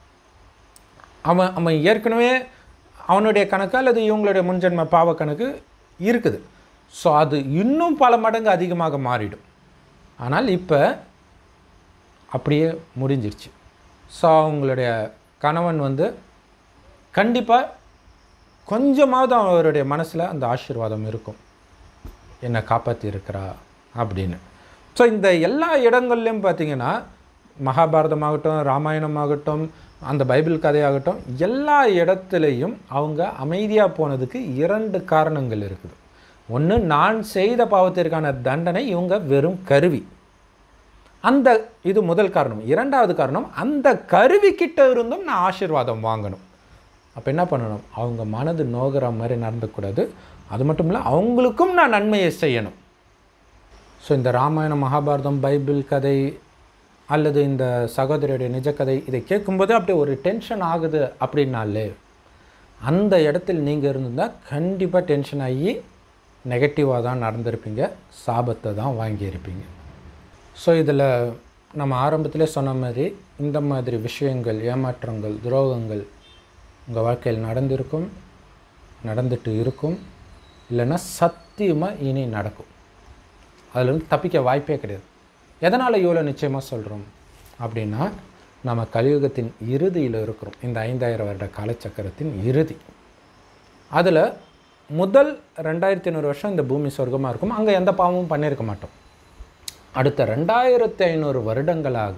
அவன் அவன் ஏற்கனவே அவனுடைய கணக்கு அல்லது இவங்களுடைய முன்ஜென்ம பாவ கணக்கு இருக்குது ஸோ அது இன்னும் பல மடங்கு அதிகமாக மாறிடும் ஆனால் இப்போ அப்படியே முடிஞ்சிருச்சு ஸோ அவங்களுடைய கணவன் வந்து கண்டிப்பாக கொஞ்சமாவது அவருடைய மனசில் அந்த ஆசீர்வாதம் இருக்கும் என்னை காப்பாற்றி இருக்கிறா அப்படின்னு ஸோ இந்த எல்லா இடங்கள்லையும் பார்த்தீங்கன்னா மகாபாரதமாகட்டும் ராமாயணமாகட்டும் அந்த பைபிள் கதையாகட்டும் எல்லா இடத்துலையும் அவங்க அமைதியாக போனதுக்கு இரண்டு காரணங்கள் இருக்குது ஒன்று நான் செய்த பாவத்திற்கான தண்டனை இவங்க வெறும் கருவி அந்த இது முதல் காரணம் இரண்டாவது காரணம் அந்த கருவி கிட்ட இருந்தும் நான் ஆசீர்வாதம் வாங்கணும் அப்போ என்ன பண்ணணும் அவங்க மனது நோகிற மாதிரி நடந்துக்கூடாது அது மட்டும் இல்லை அவங்களுக்கும் நான் நன்மையை செய்யணும் ஸோ இந்த ராமாயணம் மகாபாரதம் பைபிள் கதை அல்லது இந்த சகோதரியுடைய நிஜக்கதை இதை கேட்கும்போது அப்படியே ஒரு டென்ஷன் ஆகுது அப்படின்னாலே அந்த இடத்தில் நீங்கள் இருந்திருந்தால் கண்டிப்பாக டென்ஷன் ஆகி நெகட்டிவாக தான் நடந்திருப்பீங்க சாபத்தை தான் வாங்கியிருப்பீங்க ஸோ இதில் நம்ம ஆரம்பத்திலே சொன்ன மாதிரி இந்த மாதிரி விஷயங்கள் ஏமாற்றங்கள் துரோகங்கள் உங்கள் வாழ்க்கையில் நடந்திருக்கும் நடந்துட்டு இருக்கும் இல்லைன்னா சத்தியமாக இனி நடக்கும் அதிலிருந்து தப்பிக்க வாய்ப்பே கிடையாது எதனால் இவ்வளோ நிச்சயமாக சொல்கிறோம் அப்படின்னா நம்ம கலியுகத்தின் இறுதியில் இருக்கிறோம் இந்த ஐந்தாயிரம் வருட காலச்சக்கரத்தின் இறுதி அதில் முதல் ரெண்டாயிரத்தி ஐநூறு வருஷம் இந்த பூமி சொர்க்கமாக இருக்கும் அங்கே எந்த பாவமும் பண்ணியிருக்க மாட்டோம் அடுத்த ரெண்டாயிரத்தி ஐநூறு வருடங்களாக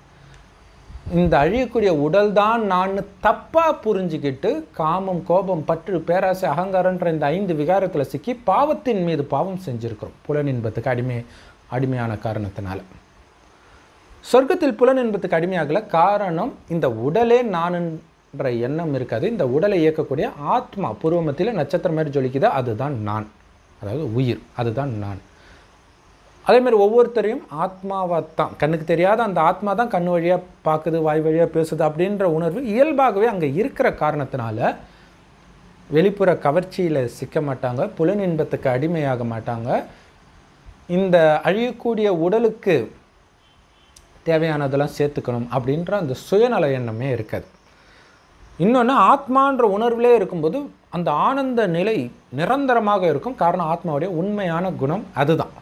இந்த அழியக்கூடிய உடல் தான் நான் தப்பாக புரிஞ்சுக்கிட்டு காமம் கோபம் பற்று பேராசை அகங்காரன்ற இந்த ஐந்து விகாரத்தில் சிக்கி பாவத்தின் மீது பாவம் செஞ்சுருக்கிறோம் புலனின்பத்துக்கு அடிமை அடிமையான காரணத்தினால சொர்க்கத்தில் புலனின்பத்துக்கு அடிமையாகல காரணம் இந்த உடலே நானுன்ற எண்ணம் இருக்காது இந்த உடலை இயக்கக்கூடிய ஆத்மா பூர்வமத்தியில் நட்சத்திரம் மாதிரி ஜொலிக்குது அதுதான் நான் அதாவது உயிர் அதுதான் நான் அதே மாதிரி ஒவ்வொருத்தரையும் ஆத்மாவாத்தான் கண்ணுக்கு தெரியாத அந்த ஆத்மா தான் கண் வழியாக பார்க்குது வாய் வழியாக பேசுது அப்படின்ற உணர்வு இயல்பாகவே அங்கே இருக்கிற காரணத்தினால வெளிப்புற கவர்ச்சியில் சிக்க மாட்டாங்க புலனின்பத்துக்கு அடிமையாக மாட்டாங்க இந்த அழியக்கூடிய உடலுக்கு தேவையானதெல்லாம் சேர்த்துக்கணும் அப்படின்ற அந்த சுயநல எண்ணமே இருக்காது இன்னொன்று ஆத்மான்ற உணர்விலே இருக்கும்போது அந்த ஆனந்த நிலை நிரந்தரமாக இருக்கும் காரணம் ஆத்மாவுடைய உண்மையான குணம் அதுதான்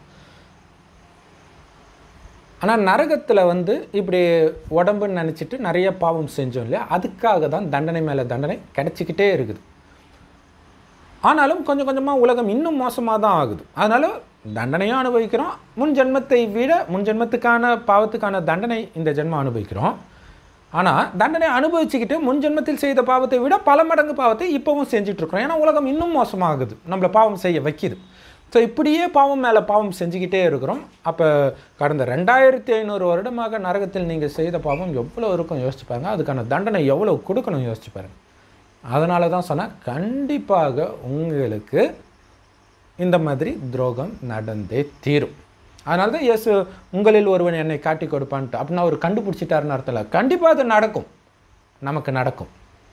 ஆனால் நரகத்தில் வந்து இப்படி உடம்புன்னு நினச்சிட்டு நிறைய பாவம் செஞ்சோம் இல்லையா அதுக்காக தான் தண்டனை மேலே தண்டனை கிடச்சிக்கிட்டே இருக்குது ஆனாலும் கொஞ்சம் கொஞ்சமாக உலகம் இன்னும் மோசமாக தான் ஆகுது அதனால் தண்டனையும் அனுபவிக்கிறோம் முன் ஜென்மத்தை விட முன் ஜென்மத்துக்கான பாவத்துக்கான தண்டனை இந்த ஜென்மம் அனுபவிக்கிறோம் ஆனால் தண்டனை அனுபவிச்சுக்கிட்டு முன் ஜென்மத்தில் செய்த பாவத்தை விட பல மடங்கு பாவத்தை இப்போவும் செஞ்சிட்ருக்கிறோம் ஏன்னா உலகம் இன்னும் மோசமாகுது நம்மளை பாவம் செய்ய வைக்கிது ஸோ இப்படியே பாவம் மேலே பாவம் செஞ்சுக்கிட்டே இருக்கிறோம் அப்போ கடந்த ரெண்டாயிரத்தி ஐநூறு வருடமாக நரகத்தில் நீங்கள் செய்த பாவம் எவ்வளோ இருக்கும் யோசிச்சு பாருங்க அதுக்கான தண்டனை எவ்வளோ கொடுக்கணும் யோசிச்சு பாருங்க அதனால தான் சொன்னால் கண்டிப்பாக உங்களுக்கு இந்த மாதிரி துரோகம் நடந்தே தீரும் அதனால தான் இயேசு உங்களில் ஒருவன் என்னை காட்டி கொடுப்பான்ட்டு அப்படின்னா அவர் கண்டுபிடிச்சிட்டாருன்னு அர்த்தம் இல்லை கண்டிப்பாக அது நடக்கும் நமக்கு நடக்கும்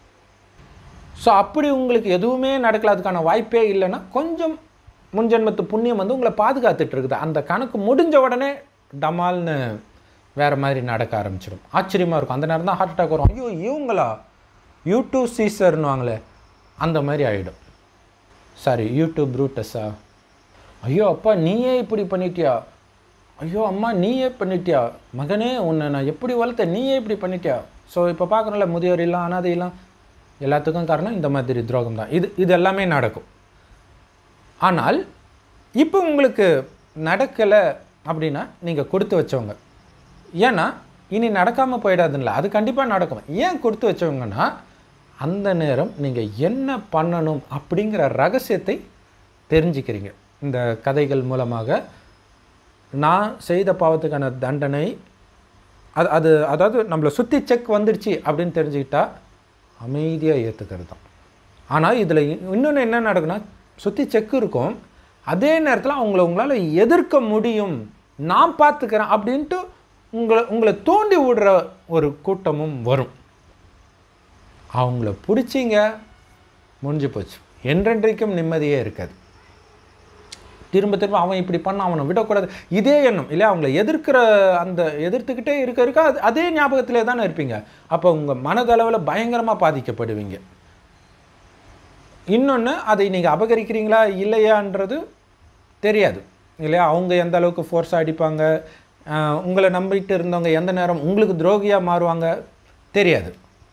ஸோ அப்படி உங்களுக்கு எதுவுமே நடக்கல அதுக்கான வாய்ப்பே இல்லைன்னா கொஞ்சம் முன்ஜென்மத்து புண்ணியம் வந்து உங்களை பாதுகாத்துட்டு இருக்குது அந்த கணக்கு முடிஞ்ச உடனே டமால்னு வேறு மாதிரி நடக்க ஆரம்பிச்சிடும் ஆச்சரியமாக இருக்கும் அந்த நேரம் தான் ஹார்ட் அட்டாக் வரும் ஐயோ இவங்களா யூடியூப் சீசர்னுவாங்களே அந்த மாதிரி ஆகிடும் சாரி யூடியூப் ப்ரூட்டஸா ஐயோ அப்பா நீயே இப்படி பண்ணிட்டியா ஐயோ அம்மா நீயே பண்ணிட்டியா மகனே உன்னை நான் எப்படி வளர்த்தேன் நீயே இப்படி பண்ணிட்டியா ஸோ இப்போ பார்க்குறோம்ல முதியோர் இல்லம் அனாதை இல்லம் எல்லாத்துக்கும் காரணம் இந்த மாதிரி துரோகம் தான் இது இது எல்லாமே நடக்கும் ஆனால் இப்போ உங்களுக்கு நடக்கலை அப்படின்னா நீங்கள் கொடுத்து வச்சவங்க ஏன்னா இனி நடக்காமல் போயிடாதுல்ல அது கண்டிப்பாக நடக்கும் ஏன் கொடுத்து வச்சவங்கன்னா அந்த நேரம் நீங்கள் என்ன பண்ணணும் அப்படிங்கிற ரகசியத்தை தெரிஞ்சுக்கிறீங்க இந்த கதைகள் மூலமாக நான் செய்த பாவத்துக்கான தண்டனை அது அது அதாவது நம்மளை சுற்றி செக் வந்துடுச்சு அப்படின்னு தெரிஞ்சுக்கிட்டா அமைதியாக ஏற்றுக்கிறது தான் ஆனால் இதில் இன்னொன்று என்ன நடக்குன்னா சுற்றி செக் இருக்கும் அதே நேரத்தில் அவங்கள உங்களால் எதிர்க்க முடியும் நான் பார்த்துக்கிறேன் அப்படின்ட்டு உங்களை உங்களை தூண்டி விடுற ஒரு கூட்டமும் வரும் அவங்கள பிடிச்சிங்க முடிஞ்சு போச்சு என்றென்றைக்கும் நிம்மதியே இருக்காது திரும்ப திரும்ப அவன் இப்படி பண்ண அவனை விடக்கூடாது இதே எண்ணம் இல்லையா அவங்கள எதிர்க்கிற அந்த எதிர்த்துக்கிட்டே இருக்க இருக்க அது அதே ஞாபகத்திலே தானே இருப்பீங்க அப்போ உங்கள் மனதளவில் பயங்கரமாக பாதிக்கப்படுவீங்க இன்னொன்று அதை நீங்கள் அபகரிக்கிறீங்களா இல்லையான்றது தெரியாது இல்லையா அவங்க எந்த அளவுக்கு ஃபோர்ஸாக அடிப்பாங்க ஆஹ் உங்களை நம்பிட்டு இருந்தவங்க எந்த நேரம் உங்களுக்கு துரோகியாக மாறுவாங்க தெரியாது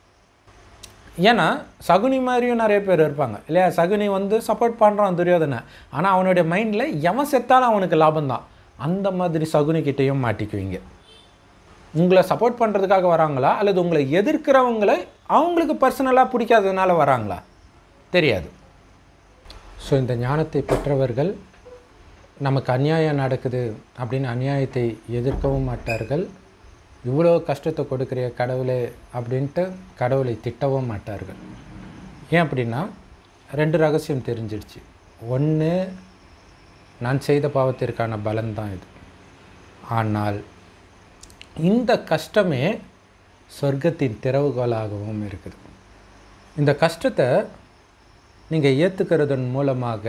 ஏன்னா சகுனி மாதிரியும் நிறைய பேர் இருப்பாங்க இல்லையா சகுனி வந்து சப்போர்ட் பண்ணுறான் துரியோதனை ஆனால் அவனுடைய மைண்டில் எவன் செத்தாலும் அவனுக்கு லாபம் தான் அந்த மாதிரி சகுனி கிட்டேயும் மாட்டிக்குவீங்க உங்களை சப்போர்ட் பண்ணுறதுக்காக வராங்களா அல்லது உங்களை எதிர்க்கிறவங்களை அவங்களுக்கு பர்சனலாக பிடிக்காததுனால வராங்களா தெரியாது ஸோ இந்த ஞானத்தை பெற்றவர்கள் நமக்கு அநியாயம் நடக்குது அப்படின்னு அநியாயத்தை எதிர்க்கவும் மாட்டார்கள் இவ்வளோ கஷ்டத்தை கொடுக்குற கடவுளே அப்படின்ட்டு கடவுளை திட்டவும் மாட்டார்கள் ஏன் அப்படின்னா ரெண்டு ரகசியம் தெரிஞ்சிடுச்சு ஒன்று நான் செய்த பாவத்திற்கான பலன்தான் இது ஆனால் இந்த கஷ்டமே சொர்க்கத்தின் திறவுகோலாகவும் இருக்குது இந்த கஷ்டத்தை நீங்கள் ஏற்றுக்கிறதன் மூலமாக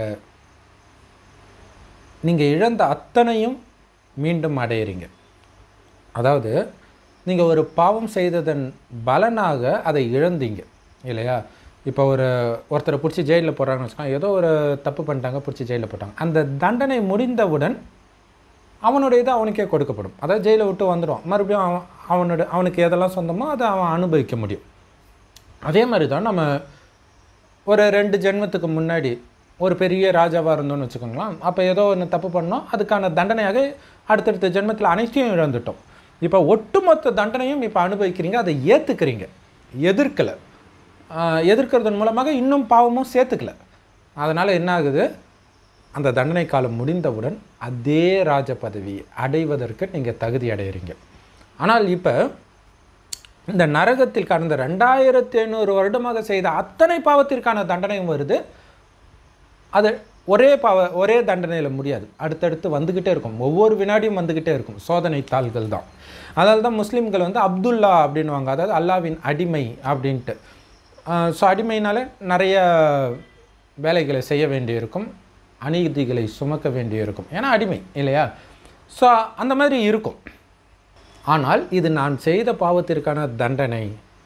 நீங்கள் இழந்த அத்தனையும் மீண்டும் அடையிறீங்க அதாவது நீங்கள் ஒரு பாவம் செய்ததன் பலனாக அதை இழந்தீங்க இல்லையா இப்போ ஒரு ஒருத்தரை பிடிச்சி ஜெயிலில் போடுறாங்கன்னு வச்சுக்கோங்க ஏதோ ஒரு தப்பு பண்ணிட்டாங்க பிடிச்சி ஜெயிலில் போட்டாங்க அந்த தண்டனை முடிந்தவுடன் அவனுடைய இது அவனுக்கே கொடுக்கப்படும் அதாவது ஜெயிலை விட்டு வந்துடும் மறுபடியும் அவன் அவனோட அவனுக்கு எதெல்லாம் சொந்தமோ அதை அவன் அனுபவிக்க முடியும் அதே மாதிரி தான் நம்ம ஒரு ரெண்டு ஜென்மத்துக்கு முன்னாடி ஒரு பெரிய ராஜாவாக இருந்தோம்னு வச்சுக்கோங்களேன் அப்போ ஏதோ ஒன்று தப்பு பண்ணோம் அதுக்கான தண்டனையாக அடுத்தடுத்த ஜென்மத்தில் அனைத்தையும் இழந்துட்டோம் இப்போ ஒட்டுமொத்த தண்டனையும் இப்போ அனுபவிக்கிறீங்க அதை ஏற்றுக்கிறீங்க எதிர்க்கலை ஆஹ் எதிர்க்கிறதன் மூலமாக இன்னும் பாவமும் சேர்த்துக்கல அதனால் என்ன ஆகுது அந்த தண்டனை காலம் முடிந்தவுடன் அதே ராஜ பதவி அடைவதற்கு நீங்கள் தகுதி அடையிறீங்க ஆனால் இப்போ இந்த நரகத்தில் கடந்த ரெண்டாயிரத்தி ஐநூறு வருடமாக செய்த அத்தனை பாவத்திற்கான தண்டனையும் வருது அது ஒரே பாவ ஒரே தண்டனையில் முடியாது அடுத்தடுத்து வந்துக்கிட்டே இருக்கும் ஒவ்வொரு வினாடியும் வந்துக்கிட்டே இருக்கும் சோதனை தாள்கள் தான் அதனால தான் முஸ்லீம்கள் வந்து அப்துல்லா அப்படின்வாங்க அதாவது அல்லாவின் அடிமை அப்படின்ட்டு ஸோ அடிமைனால நிறைய வேலைகளை செய்ய வேண்டியிருக்கும் அநீதிகளை சுமக்க வேண்டியிருக்கும் ஏன்னா அடிமை இல்லையா ஸோ அந்த மாதிரி இருக்கும் ஆனால் இது நான் செய்த பாவத்திற்கான தண்டனை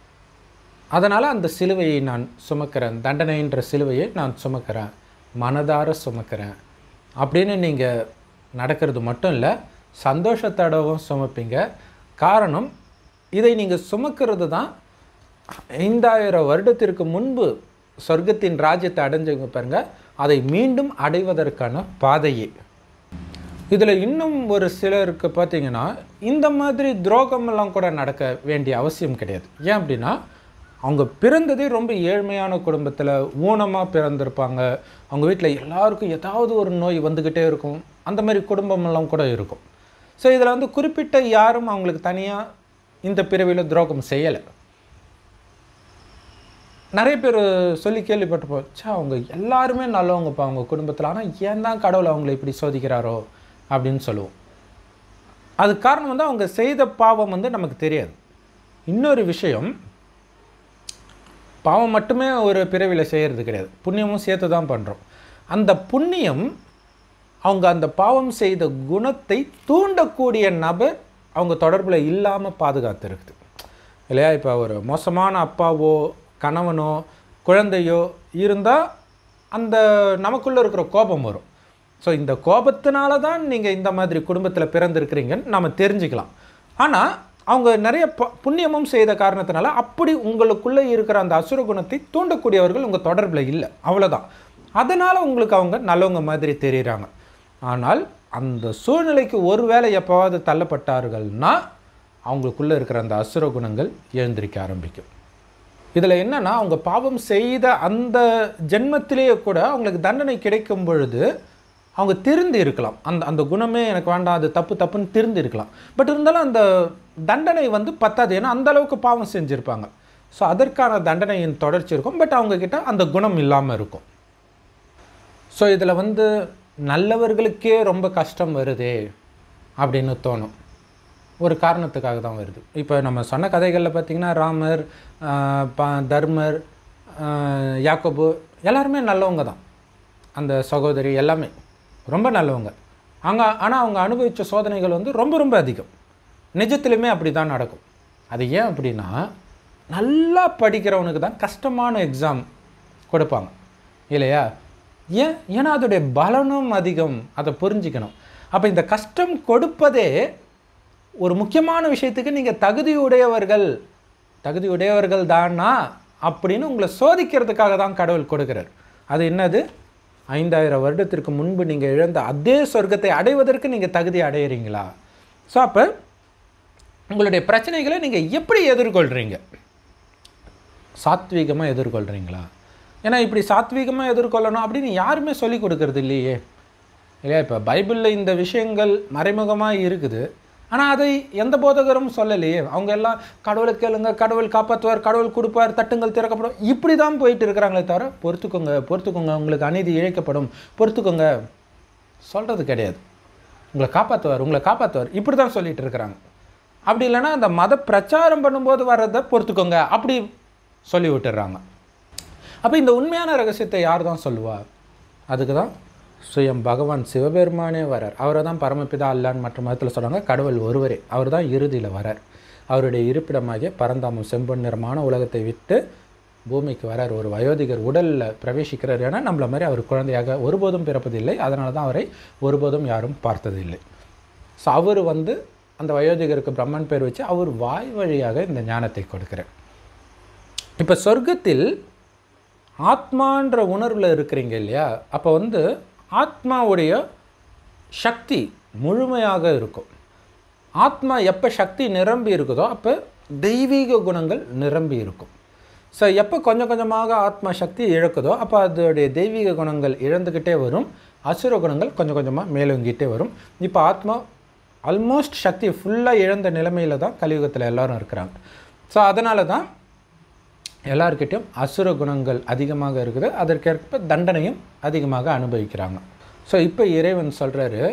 அதனால் அந்த சிலுவையை நான் சுமக்கிறேன் தண்டனைன்ற சிலுவையை நான் சுமக்கிறேன் மனதார சுமக்கிறேன் அப்படின்னு நீங்கள் நடக்கிறது மட்டும் இல்லை சந்தோஷத்தோடவும் சுமப்பீங்க காரணம் இதை நீங்கள் சுமக்கிறது தான் ஐந்தாயிரம் வருடத்திற்கு முன்பு சொர்க்கத்தின் ராஜ்யத்தை அடைஞ்சவங்க பாருங்க அதை மீண்டும் அடைவதற்கான பாதையே இதில் இன்னும் ஒரு சிலருக்கு பார்த்தீங்கன்னா இந்த மாதிரி துரோகமெல்லாம் கூட நடக்க வேண்டிய அவசியம் கிடையாது ஏன் அப்படின்னா அவங்க பிறந்ததே ரொம்ப ஏழ்மையான குடும்பத்தில் ஊனமாக பிறந்திருப்பாங்க அவங்க வீட்டில் எல்லாருக்கும் ஏதாவது ஒரு நோய் வந்துக்கிட்டே இருக்கும் அந்த மாதிரி குடும்பமெல்லாம் கூட இருக்கும் ஸோ இதில் வந்து குறிப்பிட்ட யாரும் அவங்களுக்கு தனியாக இந்த பிறவியில் துரோகம் செய்யலை நிறைய பேர் சொல்லி கேள்விப்பட்டிருப்போம் ச்சே அவங்க எல்லாருமே நல்லவங்கப்பா அவங்க குடும்பத்தில் ஆனால் ஏன் தான் கடவுள் அவங்களை இப்படி சோதிக்கிறாரோ அப்படின்னு சொல்லுவோம் அது காரணம் வந்து அவங்க செய்த பாவம் வந்து நமக்கு தெரியாது இன்னொரு விஷயம் பாவம் மட்டுமே ஒரு பிறவியில் செய்கிறது கிடையாது புண்ணியமும் சேர்த்து தான் பண்ணுறோம் அந்த புண்ணியம் அவங்க அந்த பாவம் செய்த குணத்தை தூண்டக்கூடிய நபர் அவங்க தொடர்பில் இல்லாமல் பாதுகாத்துருக்குது இல்லையா இப்போ ஒரு மோசமான அப்பாவோ கணவனோ குழந்தையோ இருந்தால் அந்த நமக்குள்ளே இருக்கிற கோபம் வரும் ஸோ இந்த கோபத்தினால தான் நீங்கள் இந்த மாதிரி குடும்பத்தில் பிறந்திருக்கிறீங்கன்னு நம்ம தெரிஞ்சுக்கலாம் ஆனால் அவங்க நிறைய ப புண்ணியமும் செய்த காரணத்தினால அப்படி உங்களுக்குள்ளே இருக்கிற அந்த அசுர குணத்தை தூண்டக்கூடியவர்கள் உங்கள் தொடர்பில் இல்லை அவ்வளோதான் அதனால் உங்களுக்கு அவங்க நல்லவங்க மாதிரி தெரியுறாங்க ஆனால் அந்த சூழ்நிலைக்கு ஒருவேளை எப்போவாவது தள்ளப்பட்டார்கள்னா அவங்களுக்குள்ளே இருக்கிற அந்த அசுர குணங்கள் எழுந்திருக்க ஆரம்பிக்கும் இதில் என்னன்னா அவங்க பாவம் செய்த அந்த ஜென்மத்திலேயே கூட அவங்களுக்கு தண்டனை கிடைக்கும் பொழுது அவங்க திருந்தி இருக்கலாம் அந்த அந்த குணமே எனக்கு வேண்டாம் அது தப்பு தப்புன்னு திருந்தி இருக்கலாம் பட் இருந்தாலும் அந்த தண்டனை வந்து பத்தாது ஏன்னா அந்த அளவுக்கு பாவம் செஞ்சுருப்பாங்க ஸோ அதற்கான தண்டனையின் தொடர்ச்சி இருக்கும் பட் அவங்கக்கிட்ட அந்த குணம் இல்லாமல் இருக்கும் ஸோ இதில் வந்து நல்லவர்களுக்கே ரொம்ப கஷ்டம் வருதே அப்படின்னு தோணும் ஒரு காரணத்துக்காக தான் வருது இப்போ நம்ம சொன்ன கதைகளில் பார்த்திங்கன்னா ராமர் ஆஹ் ப- தர்மர் ஆஹ் யாக்கோபு எல்லாருமே நல்லவங்க தான் அந்த சகோதரி எல்லாமே ரொம்ப நல்லவங்க அங்கே ஆனால் அவங்க அனுபவித்த சோதனைகள் வந்து ரொம்ப ரொம்ப அதிகம் நிஜத்திலுமே அப்படி தான் நடக்கும் அது ஏன் அப்படின்னா நல்லா படிக்கிறவனுக்கு தான் கஷ்டமான எக்ஸாம் கொடுப்பாங்க இல்லையா ஏன் ஏன்னா அதோடைய பலனும் அதிகம் அதை புரிஞ்சுக்கணும் அப்போ இந்த கஷ்டம் கொடுப்பதே ஒரு முக்கியமான விஷயத்துக்கு நீங்கள் தகுதியுடையவர்கள் தகுதியுடையவர்கள் தானா அப்படின்னு உங்களை சோதிக்கிறதுக்காக தான் கடவுள் கொடுக்கிறார் அது என்னது ஐந்தாயிரம் வருடத்திற்கு முன்பு நீங்கள் இழந்த அதே சொர்க்கத்தை அடைவதற்கு நீங்கள் தகுதி அடையிறீங்களா ஸோ அப்போ உங்களுடைய பிரச்சனைகளை நீங்கள் எப்படி எதிர்கொள்கிறீங்க சாத்வீகமாக எதிர்கொள்கிறீங்களா ஏன்னா இப்படி சாத்வீகமாக எதிர்கொள்ளணும் அப்படின்னு யாருமே சொல்லி கொடுக்கறது இல்லையே இல்லையா இப்போ பைபிளில் இந்த விஷயங்கள் மறைமுகமாக இருக்குது ஆனால் அதை எந்த போதகரும் சொல்லலையே அவங்க எல்லாம் கடவுளை கேளுங்க கடவுள் காப்பாற்றுவார் கடவுள் கொடுப்பார் தட்டுங்கள் திறக்கப்படும் இப்படி தான் போயிட்டு இருக்கிறாங்களே தவிர பொறுத்துக்கோங்க பொறுத்துக்கோங்க உங்களுக்கு அநீதி இழைக்கப்படும் பொறுத்துக்கோங்க சொல்கிறது கிடையாது உங்களை காப்பாற்றுவார் உங்களை காப்பாற்றுவார் இப்படி தான் சொல்லிட்டு இருக்கிறாங்க அப்படி இல்லைன்னா அந்த மத பிரச்சாரம் பண்ணும்போது வர்றதை பொறுத்துக்கோங்க அப்படி சொல்லி விட்டுறாங்க அப்போ இந்த உண்மையான ரகசியத்தை யார் தான் சொல்லுவா அதுக்கு தான் சுயம் பகவான் சிவபெருமானே வரார் அவரை தான் பரமபிதா அல்லான்னு மற்ற மதத்தில் சொல்கிறாங்க கடவுள் ஒருவரே அவர் தான் இறுதியில் வரார் அவருடைய இருப்பிடமாகிய பரந்தாமம் செம்பொன் நிறமான உலகத்தை விட்டு பூமிக்கு வரார் ஒரு வயோதிகர் உடலில் பிரவேசிக்கிறார் ஏன்னா நம்மள மாதிரி அவர் குழந்தையாக ஒருபோதும் பிறப்பதில்லை அதனால தான் அவரை ஒருபோதும் யாரும் பார்த்ததில்லை ஸோ அவர் வந்து அந்த வயோதிகருக்கு பிரம்மன் பேர் வச்சு அவர் வாய் வழியாக இந்த ஞானத்தை கொடுக்கிறார் இப்போ சொர்க்கத்தில் ஆத்மான்ற உணர்வில் இருக்கிறீங்க இல்லையா அப்போ வந்து ஆத்மாவுடைய சக்தி முழுமையாக இருக்கும் ஆத்மா எப்போ சக்தி நிரம்பி இருக்குதோ அப்போ தெய்வீக குணங்கள் நிரம்பி இருக்கும் ஸோ எப்போ கொஞ்சம் கொஞ்சமாக ஆத்மா சக்தி இழக்குதோ அப்போ அதோடைய தெய்வீக குணங்கள் இழந்துக்கிட்டே வரும் அசுர குணங்கள் கொஞ்சம் கொஞ்சமாக மேலோங்கிட்டே வரும் இப்போ ஆத்மா ஆல்மோஸ்ட் சக்தி ஃபுல்லாக இழந்த நிலைமையில தான் கலியுகத்தில் எல்லாரும் இருக்கிறாங்க ஸோ அதனால தான் எல்லார்கிட்டையும் அசுர குணங்கள் அதிகமாக இருக்குது அதற்கேற்ப தண்டனையும் அதிகமாக அனுபவிக்கிறாங்க ஸோ இப்போ இறைவன் சொல்கிறாரு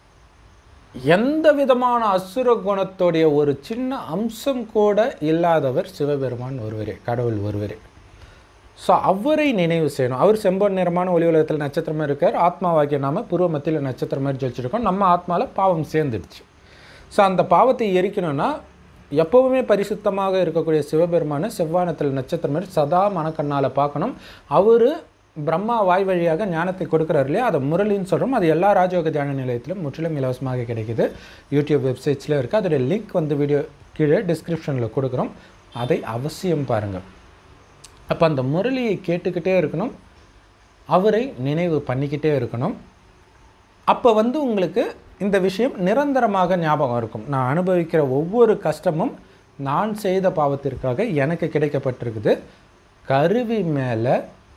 எந்த விதமான அசுர குணத்துடைய ஒரு சின்ன அம்சம் கூட இல்லாதவர் சிவபெருமான் ஒருவரே கடவுள் ஒருவரே ஸோ அவரை நினைவு செய்யணும் அவர் செம்பொன் நிறமான ஒளி உலகத்தில் நட்சத்திரமாக இருக்கார் ஆத்மாவாகிய நாம பூர்வ மத்தியில் நட்சத்திரம் மாதிரி ஜெயிச்சிருக்கோம் நம்ம ஆத்மாவில் பாவம் சேர்ந்துடுச்சு ஸோ அந்த பாவத்தை எரிக்கணும்னா எப்போவுமே பரிசுத்தமாக இருக்கக்கூடிய சிவபெருமானை செவ்வானத்தில் நட்சத்திரம் மாதிரி சதா மனக்கண்ணால் பார்க்கணும் அவர் பிரம்மா வாய் வழியாக ஞானத்தை கொடுக்குறாரு இல்லையா அதை முரளின்னு சொல்கிறோம் அது எல்லா ராஜயோக தியான நிலையத்திலும் முற்றிலும் இலவசமாக கிடைக்குது யூடியூப் வெப்சைட்ஸ்லேயும் இருக்குது அதோடைய லிங்க் வந்து வீடியோ கீழே டிஸ்கிரிப்ஷனில் கொடுக்குறோம் அதை அவசியம் பாருங்கள் அப்போ அந்த முரளியை கேட்டுக்கிட்டே இருக்கணும் அவரை நினைவு பண்ணிக்கிட்டே இருக்கணும் அப்போ வந்து உங்களுக்கு இந்த விஷயம் நிரந்தரமாக ஞாபகம் இருக்கும் நான் அனுபவிக்கிற ஒவ்வொரு கஷ்டமும் நான் செய்த பாவத்திற்காக எனக்கு கிடைக்கப்பட்டிருக்குது கருவி மேலே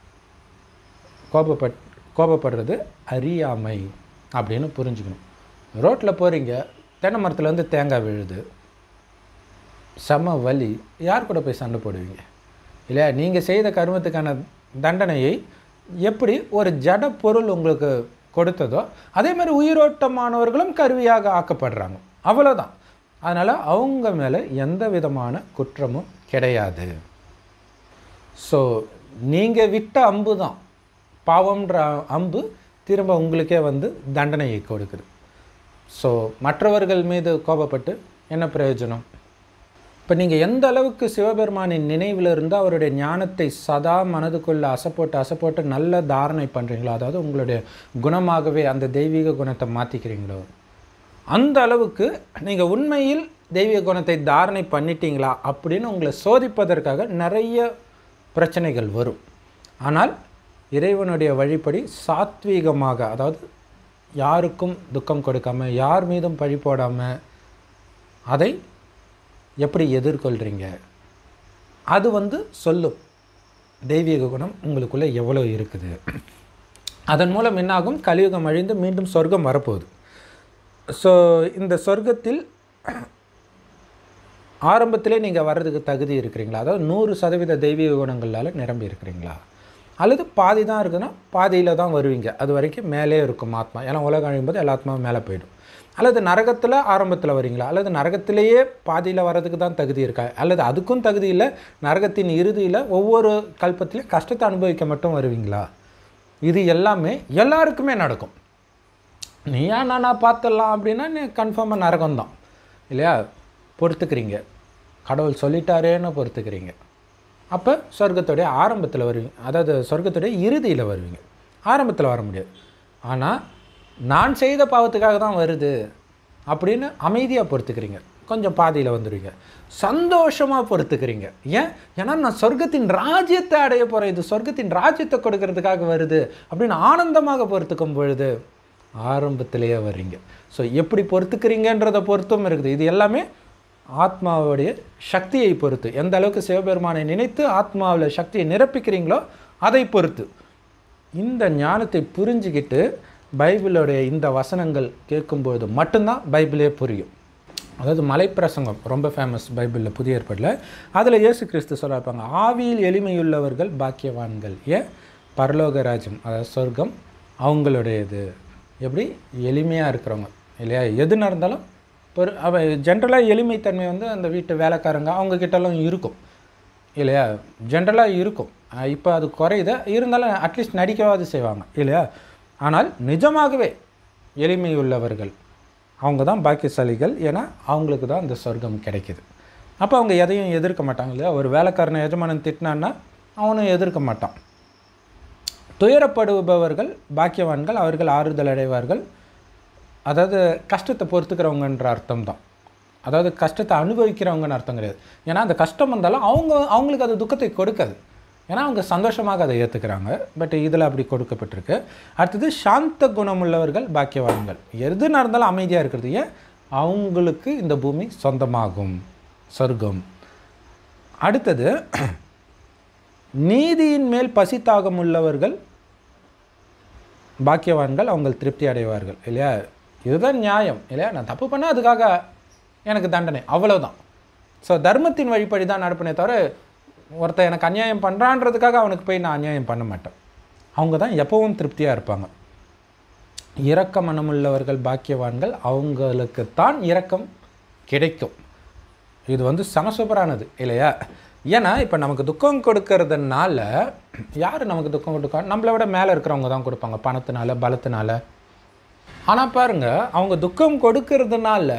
கோபப்பட் கோபப்படுறது அறியாமை அப்படின்னு புரிஞ்சுக்கணும் ரோட்டில் போகிறீங்க தென்னை மரத்துலேருந்து தேங்காய் விழுது செம வலி யார் கூட போய் சண்டை போடுவீங்க இல்லையா நீங்கள் செய்த கருமத்துக்கான தண்டனையை எப்படி ஒரு ஜட பொருள் உங்களுக்கு கொடுத்ததோ அதே மாதிரி உயிரோட்டமானவர்களும் கருவியாக ஆக்கப்படுறாங்க அவ்வளோதான் அதனால் அவங்க மேலே எந்த விதமான குற்றமும் கிடையாது ஸோ நீங்கள் விட்ட அம்பு தான் பாவம்ன்ற அம்பு திரும்ப உங்களுக்கே வந்து தண்டனையை கொடுக்குது ஸோ மற்றவர்கள் மீது கோபப்பட்டு என்ன பிரயோஜனம் இப்போ நீங்கள் எந்த அளவுக்கு சிவபெருமானின் நினைவில் இருந்து அவருடைய ஞானத்தை சதா மனதுக்குள்ளே அசைப்போட்டு அசைப்போட்டு நல்ல தாரணை பண்ணுறீங்களோ அதாவது உங்களுடைய குணமாகவே அந்த தெய்வீக குணத்தை மாற்றிக்கிறீங்களோ அந்த அளவுக்கு நீங்கள் உண்மையில் தெய்வீக குணத்தை தாரணை பண்ணிட்டீங்களா அப்படின்னு உங்களை சோதிப்பதற்காக நிறைய பிரச்சனைகள் வரும் ஆனால் இறைவனுடைய வழிப்படி சாத்வீகமாக அதாவது யாருக்கும் துக்கம் கொடுக்காம யார் மீதும் பழி போடாமல் அதை எப்படி எதிர்கொள்கிறீங்க அது வந்து சொல்லும் தெய்வீக குணம் உங்களுக்குள்ளே எவ்வளோ இருக்குது அதன் மூலம் என்னாகும் கலியுகம் அழிந்து மீண்டும் சொர்க்கம் வரப்போகுது ஸோ இந்த சொர்க்கத்தில் ஆரம்பத்திலே நீங்கள் வர்றதுக்கு தகுதி இருக்கிறீங்களா அதாவது நூறு சதவீத தெய்வீக குணங்களால் நிரம்பி இருக்கிறீங்களா அல்லது பாதி தான் இருக்குன்னா பாதியில் தான் வருவீங்க அது வரைக்கும் மேலே இருக்கும் ஆத்மா ஏன்னா உலகம் அழியும்போது எல்லா ஆத்மாவும் மேலே போயிடும் அல்லது நரகத்தில் ஆரம்பத்தில் வரீங்களா அல்லது நரகத்திலேயே பாதியில் வர்றதுக்கு தான் தகுதி இருக்கா அல்லது அதுக்கும் தகுதி இல்லை நரகத்தின் இறுதியில் ஒவ்வொரு கல்பத்திலையும் கஷ்டத்தை அனுபவிக்க மட்டும் வருவீங்களா இது எல்லாமே எல்லாருக்குமே நடக்கும் நீயா நானா பார்த்துடலாம் அப்படின்னா நீ கன்ஃபார்மாக நரகம் தான் இல்லையா பொறுத்துக்கிறீங்க கடவுள் சொல்லிட்டாரேன்னு பொறுத்துக்கிறீங்க அப்போ சொர்க்கத்துடைய ஆரம்பத்தில் வருவீங்க அதாவது சொர்க்கத்துடைய இறுதியில் வருவீங்க ஆரம்பத்தில் வர முடியாது ஆனால் நான் செய்த பாவத்துக்காக தான் வருது அப்படின்னு அமைதியாக பொறுத்துக்கிறீங்க கொஞ்சம் பாதியில் வந்துடுவீங்க சந்தோஷமாக பொறுத்துக்கிறீங்க ஏன் ஏன்னா நான் சொர்க்கத்தின் ராஜ்யத்தை அடைய போகிறேன் இது சொர்க்கத்தின் ராஜ்யத்தை கொடுக்கறதுக்காக வருது அப்படின்னு ஆனந்தமாக பொறுத்துக்கும் பொழுது ஆரம்பத்திலேயே வர்றீங்க ஸோ எப்படி பொறுத்துக்கிறீங்கன்றதை பொறுத்தும் இருக்குது இது எல்லாமே ஆத்மாவுடைய சக்தியை பொறுத்து எந்த அளவுக்கு சிவபெருமானை நினைத்து ஆத்மாவில் சக்தியை நிரப்பிக்கிறீங்களோ அதை பொறுத்து இந்த ஞானத்தை புரிஞ்சுக்கிட்டு பைபிளுடைய இந்த வசனங்கள் கேட்கும்பொழுது மட்டும்தான் பைபிளே புரியும் அதாவது மலைப்பிரசங்கம் ரொம்ப ஃபேமஸ் பைபிளில் புதிய ஏற்பாட்டில் அதில் இயேசு கிறிஸ்து சொல்லியிருப்பாங்க ஆவியில் எளிமையுள்ளவர்கள் பாக்கியவான்கள் ஏன் பரலோக ராஜ்யம் அதாவது சொர்க்கம் அவங்களுடையது எப்படி எளிமையாக இருக்கிறவங்க இல்லையா எது நடந்தாலும் ஒரு அவ ஜென்ரலாக எளிமைத்தன்மை வந்து அந்த வீட்டு வேலைக்காரங்க அவங்க கிட்டலாம் இருக்கும் இல்லையா ஜென்ரலாக இருக்கும் இப்போ அது குறையுது இருந்தாலும் அட்லீஸ்ட் நடிக்கவாது செய்வாங்க இல்லையா ஆனால் நிஜமாகவே எளிமை உள்ளவர்கள் அவங்க தான் பாக்கியசாலிகள் ஏன்னா அவங்களுக்கு தான் அந்த சொர்க்கம் கிடைக்கிது அப்போ அவங்க எதையும் எதிர்க்க மாட்டாங்க இல்லையா ஒரு வேலைக்காரனை எஜமானன் திட்டினான்னா அவனும் எதிர்க்க மாட்டான் துயரப்படுபவர்கள் பாக்கியவான்கள் அவர்கள் ஆறுதல் அடைவார்கள் அதாவது கஷ்டத்தை பொறுத்துக்கிறவங்கன்ற அர்த்தம் தான் அதாவது கஷ்டத்தை அனுபவிக்கிறவங்கன்னு அர்த்தம் கிடையாது ஏன்னா அந்த கஷ்டம் வந்தாலும் அவங்க அவங்களுக்கு அது துக்கத்தை கொடுக்காது ஏன்னா அவங்க சந்தோஷமாக அதை ஏற்றுக்கிறாங்க பட் இதில் அப்படி கொடுக்கப்பட்டிருக்கு அடுத்தது சாந்த குணமுள்ளவர்கள் பாக்கியவான்கள் எது நடந்தாலும் அமைதியாக இருக்கிறது ஏன் அவங்களுக்கு இந்த பூமி சொந்தமாகும் சொர்க்கம் அடுத்தது நீதியின் மேல் பசி தாகம் உள்ளவர்கள் பாக்கியவான்கள் அவங்க திருப்தி அடைவார்கள் இல்லையா இதுதான் நியாயம் இல்லையா நான் தப்பு பண்ணால் அதுக்காக எனக்கு தண்டனை அவ்வளவுதான் ஸோ தர்மத்தின் வழிப்படி தான் நடப்பினே தவிர ஒருத்தன் எனக்கு அநியாயம் பண்ணுறான்றதுக்காக அவனுக்கு போய் நான் அநியாயம் பண்ண மாட்டேன் அவங்க தான் எப்பவும் திருப்தியாக இருப்பாங்க இரக்க மனமுள்ளவர்கள் பாக்கியவான்கள் அவங்களுக்குத்தான் இரக்கம் கிடைக்கும் இது வந்து செம சூப்பரானது இல்லையா ஏன்னா இப்போ நமக்கு துக்கம் கொடுக்கறதுனால யார் நமக்கு துக்கம் கொடுக்கா நம்மளை விட மேலே இருக்கிறவங்க தான் கொடுப்பாங்க பணத்தினால பலத்தினால ஆனால் பாருங்க அவங்க துக்கம் கொடுக்கறதுனால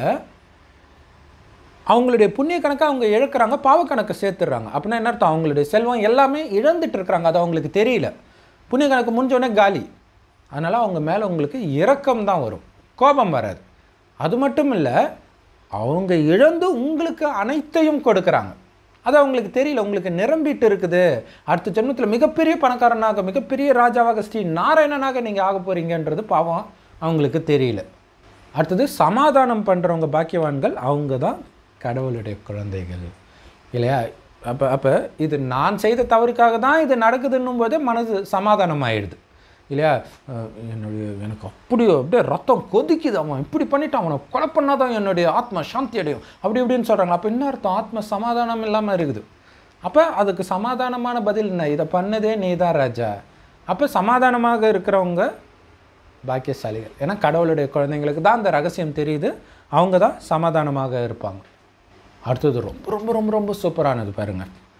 அவங்களுடைய புண்ணிய கணக்கை அவங்க இழக்கிறாங்க பாவக்கணக்கை சேர்த்துடுறாங்க அப்படின்னா என்ன அர்த்தம் அவங்களுடைய செல்வம் எல்லாமே இழந்துட்டு இருக்கிறாங்க அது அவங்களுக்கு தெரியல புண்ணிய கணக்கு முடிஞ்சோடனே காலி அதனால் அவங்க மேலே உங்களுக்கு இரக்கம் தான் வரும் கோபம் வராது அது மட்டும் இல்லை அவங்க இழந்து உங்களுக்கு அனைத்தையும் கொடுக்குறாங்க அது அவங்களுக்கு தெரியல உங்களுக்கு நிரம்பிட்டு இருக்குது அடுத்த ஜென்மத்தில் மிகப்பெரிய பணக்காரனாக மிகப்பெரிய ராஜாவாக ஸ்ரீ நாராயணனாக நீங்கள் ஆக போகிறீங்கன்றது பாவம் அவங்களுக்கு தெரியல அடுத்தது சமாதானம் பண்ணுறவங்க பாக்கியவான்கள் அவங்க தான் கடவுளுடைய குழந்தைகள் இல்லையா அப்போ அப்போ இது நான் செய்த தவறுக்காக தான் இது நடக்குதுன்னும் போதே மனது சமாதானம் ஆயிடுது இல்லையா அஹ் என்னுடைய எனக்கு அப்படியோ அப்படியே ரத்தம் கொதிக்குது அவன் இப்படி பண்ணிட்டான் அவனை கொலை பண்ணாதான் என்னுடைய ஆத்மா சாந்தி அடையும் அப்படி இப்படின்னு சொல்கிறாங்க அப்போ என்ன அர்த்தம் ஆத்ம சமாதானம் இல்லாமல் இருக்குது அப்போ அதுக்கு சமாதானமான பதில் என்ன இதை பண்ணதே நீ தான் ராஜா அப்போ சமாதானமாக இருக்கிறவங்க பாக்கியசாலிகள் ஏன்னா கடவுளுடைய குழந்தைங்களுக்கு தான் அந்த ரகசியம் தெரியுது அவங்க தான் சமாதானமாக இருப்பாங்க அடுத்தது ரொம்ப ரொம்ப ரொம்ப ரொம்ப சூப்பரானது பாருங்க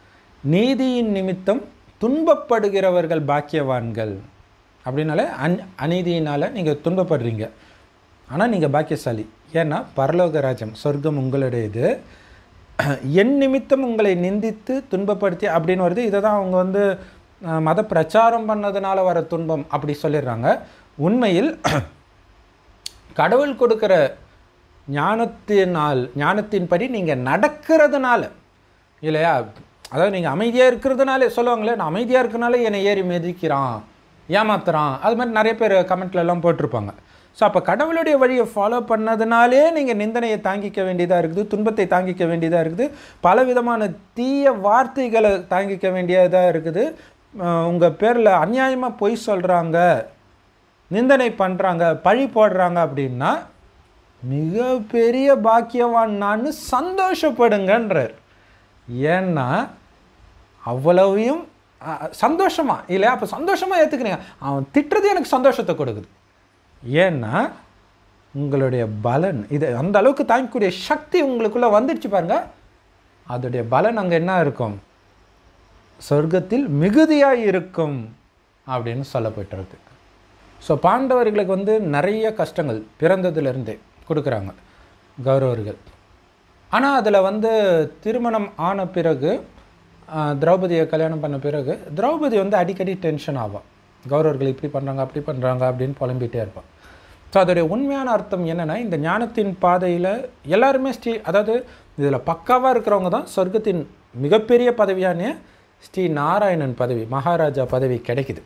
நீதியின் நிமித்தம் துன்பப்படுகிறவர்கள் பாக்கியவான்கள் அப்படின்னாலே அந் அநீதியினால் நீங்கள் துன்பப்படுறீங்க ஆனால் நீங்கள் பாக்கியசாலி ஏன்னா பரலோக ராஜ்யம் சொர்க்கம் உங்களுடையது என் நிமித்தம் உங்களை நிந்தித்து துன்பப்படுத்தி அப்படின்னு வருது இதை தான் அவங்க வந்து அஹ், மத பிரச்சாரம் பண்ணதுனால வர துன்பம் அப்படி சொல்லிடுறாங்க உண்மையில் கடவுள் கொடுக்குற ஞானத்தினால் ஞானத்தின்படி நீங்கள் நடக்கிறதுனால இல்லையா அதாவது நீங்கள் அமைதியாக இருக்கிறதுனாலே சொல்லுவாங்களே நான் அமைதியாக இருக்கிறனால என்னை ஏறி மிதிக்கிறான் ஏமாத்துறான் அது மாதிரி நிறைய பேர் கமெண்ட்ல எல்லாம் போட்டிருப்பாங்க ஸோ அப்போ கடவுளுடைய வழியை ஃபாலோ பண்ணதுனாலே நீங்கள் நிந்தனையை தாங்கிக்க வேண்டியதாக இருக்குது துன்பத்தை தாங்கிக்க வேண்டியதாக இருக்குது பலவிதமான தீய வார்த்தைகளை தாங்கிக்க வேண்டியதாக இருக்குது உங்கள் பேரில் அநியாயமாக பொய் சொல்கிறாங்க நிந்தனை பண்ணுறாங்க பழி போடுறாங்க அப்படின்னா மிகப்பெரிய பாக்கியவான் நான் சந்தோஷப்படுங்கன்றார் ஏன்னா அவ்வளவையும் அஹ், சந்தோஷமா இல்லையா அப்போ சந்தோஷமாக ஏற்றுக்கிறீங்க அவன் திட்டுறது எனக்கு சந்தோஷத்தை கொடுக்குது ஏன்னா உங்களுடைய பலன் இது அந்த அளவுக்கு தாங்கக்கூடிய சக்தி உங்களுக்குள்ளே வந்துடுச்சு பாருங்க அதோடைய பலன் அங்கே என்ன இருக்கும் சொர்க்கத்தில் மிகுதியாக இருக்கும் அப்படின்னு சொல்லப்பட்டிருக்கு ஸோ பாண்டவர்களுக்கு வந்து நிறைய கஷ்டங்கள் பிறந்ததுலேருந்தே கொடுக்குறாங்க கௌரவர்கள் ஆனால் அதில் வந்து திருமணம் ஆன பிறகு ஆஹ், திரௌபதியை கல்யாணம் பண்ண பிறகு திரௌபதி வந்து அடிக்கடி டென்ஷன் ஆவாள் கௌரவர்கள் இப்படி பண்ணுறாங்க அப்படி பண்ணுறாங்க அப்படின்னு புலம்பிகிட்டே இருப்பாள் ஸோ அதோடைய உண்மையான அர்த்தம் என்னென்னா இந்த ஞானத்தின் பாதையில் எல்லாருமே ஸ்ரீ அதாவது இதில் பக்காவாக இருக்கிறவங்க தான் சொர்க்கத்தின் மிகப்பெரிய பதவியான ஸ்ரீ நாராயணன் பதவி மகாராஜா பதவி கிடைக்குது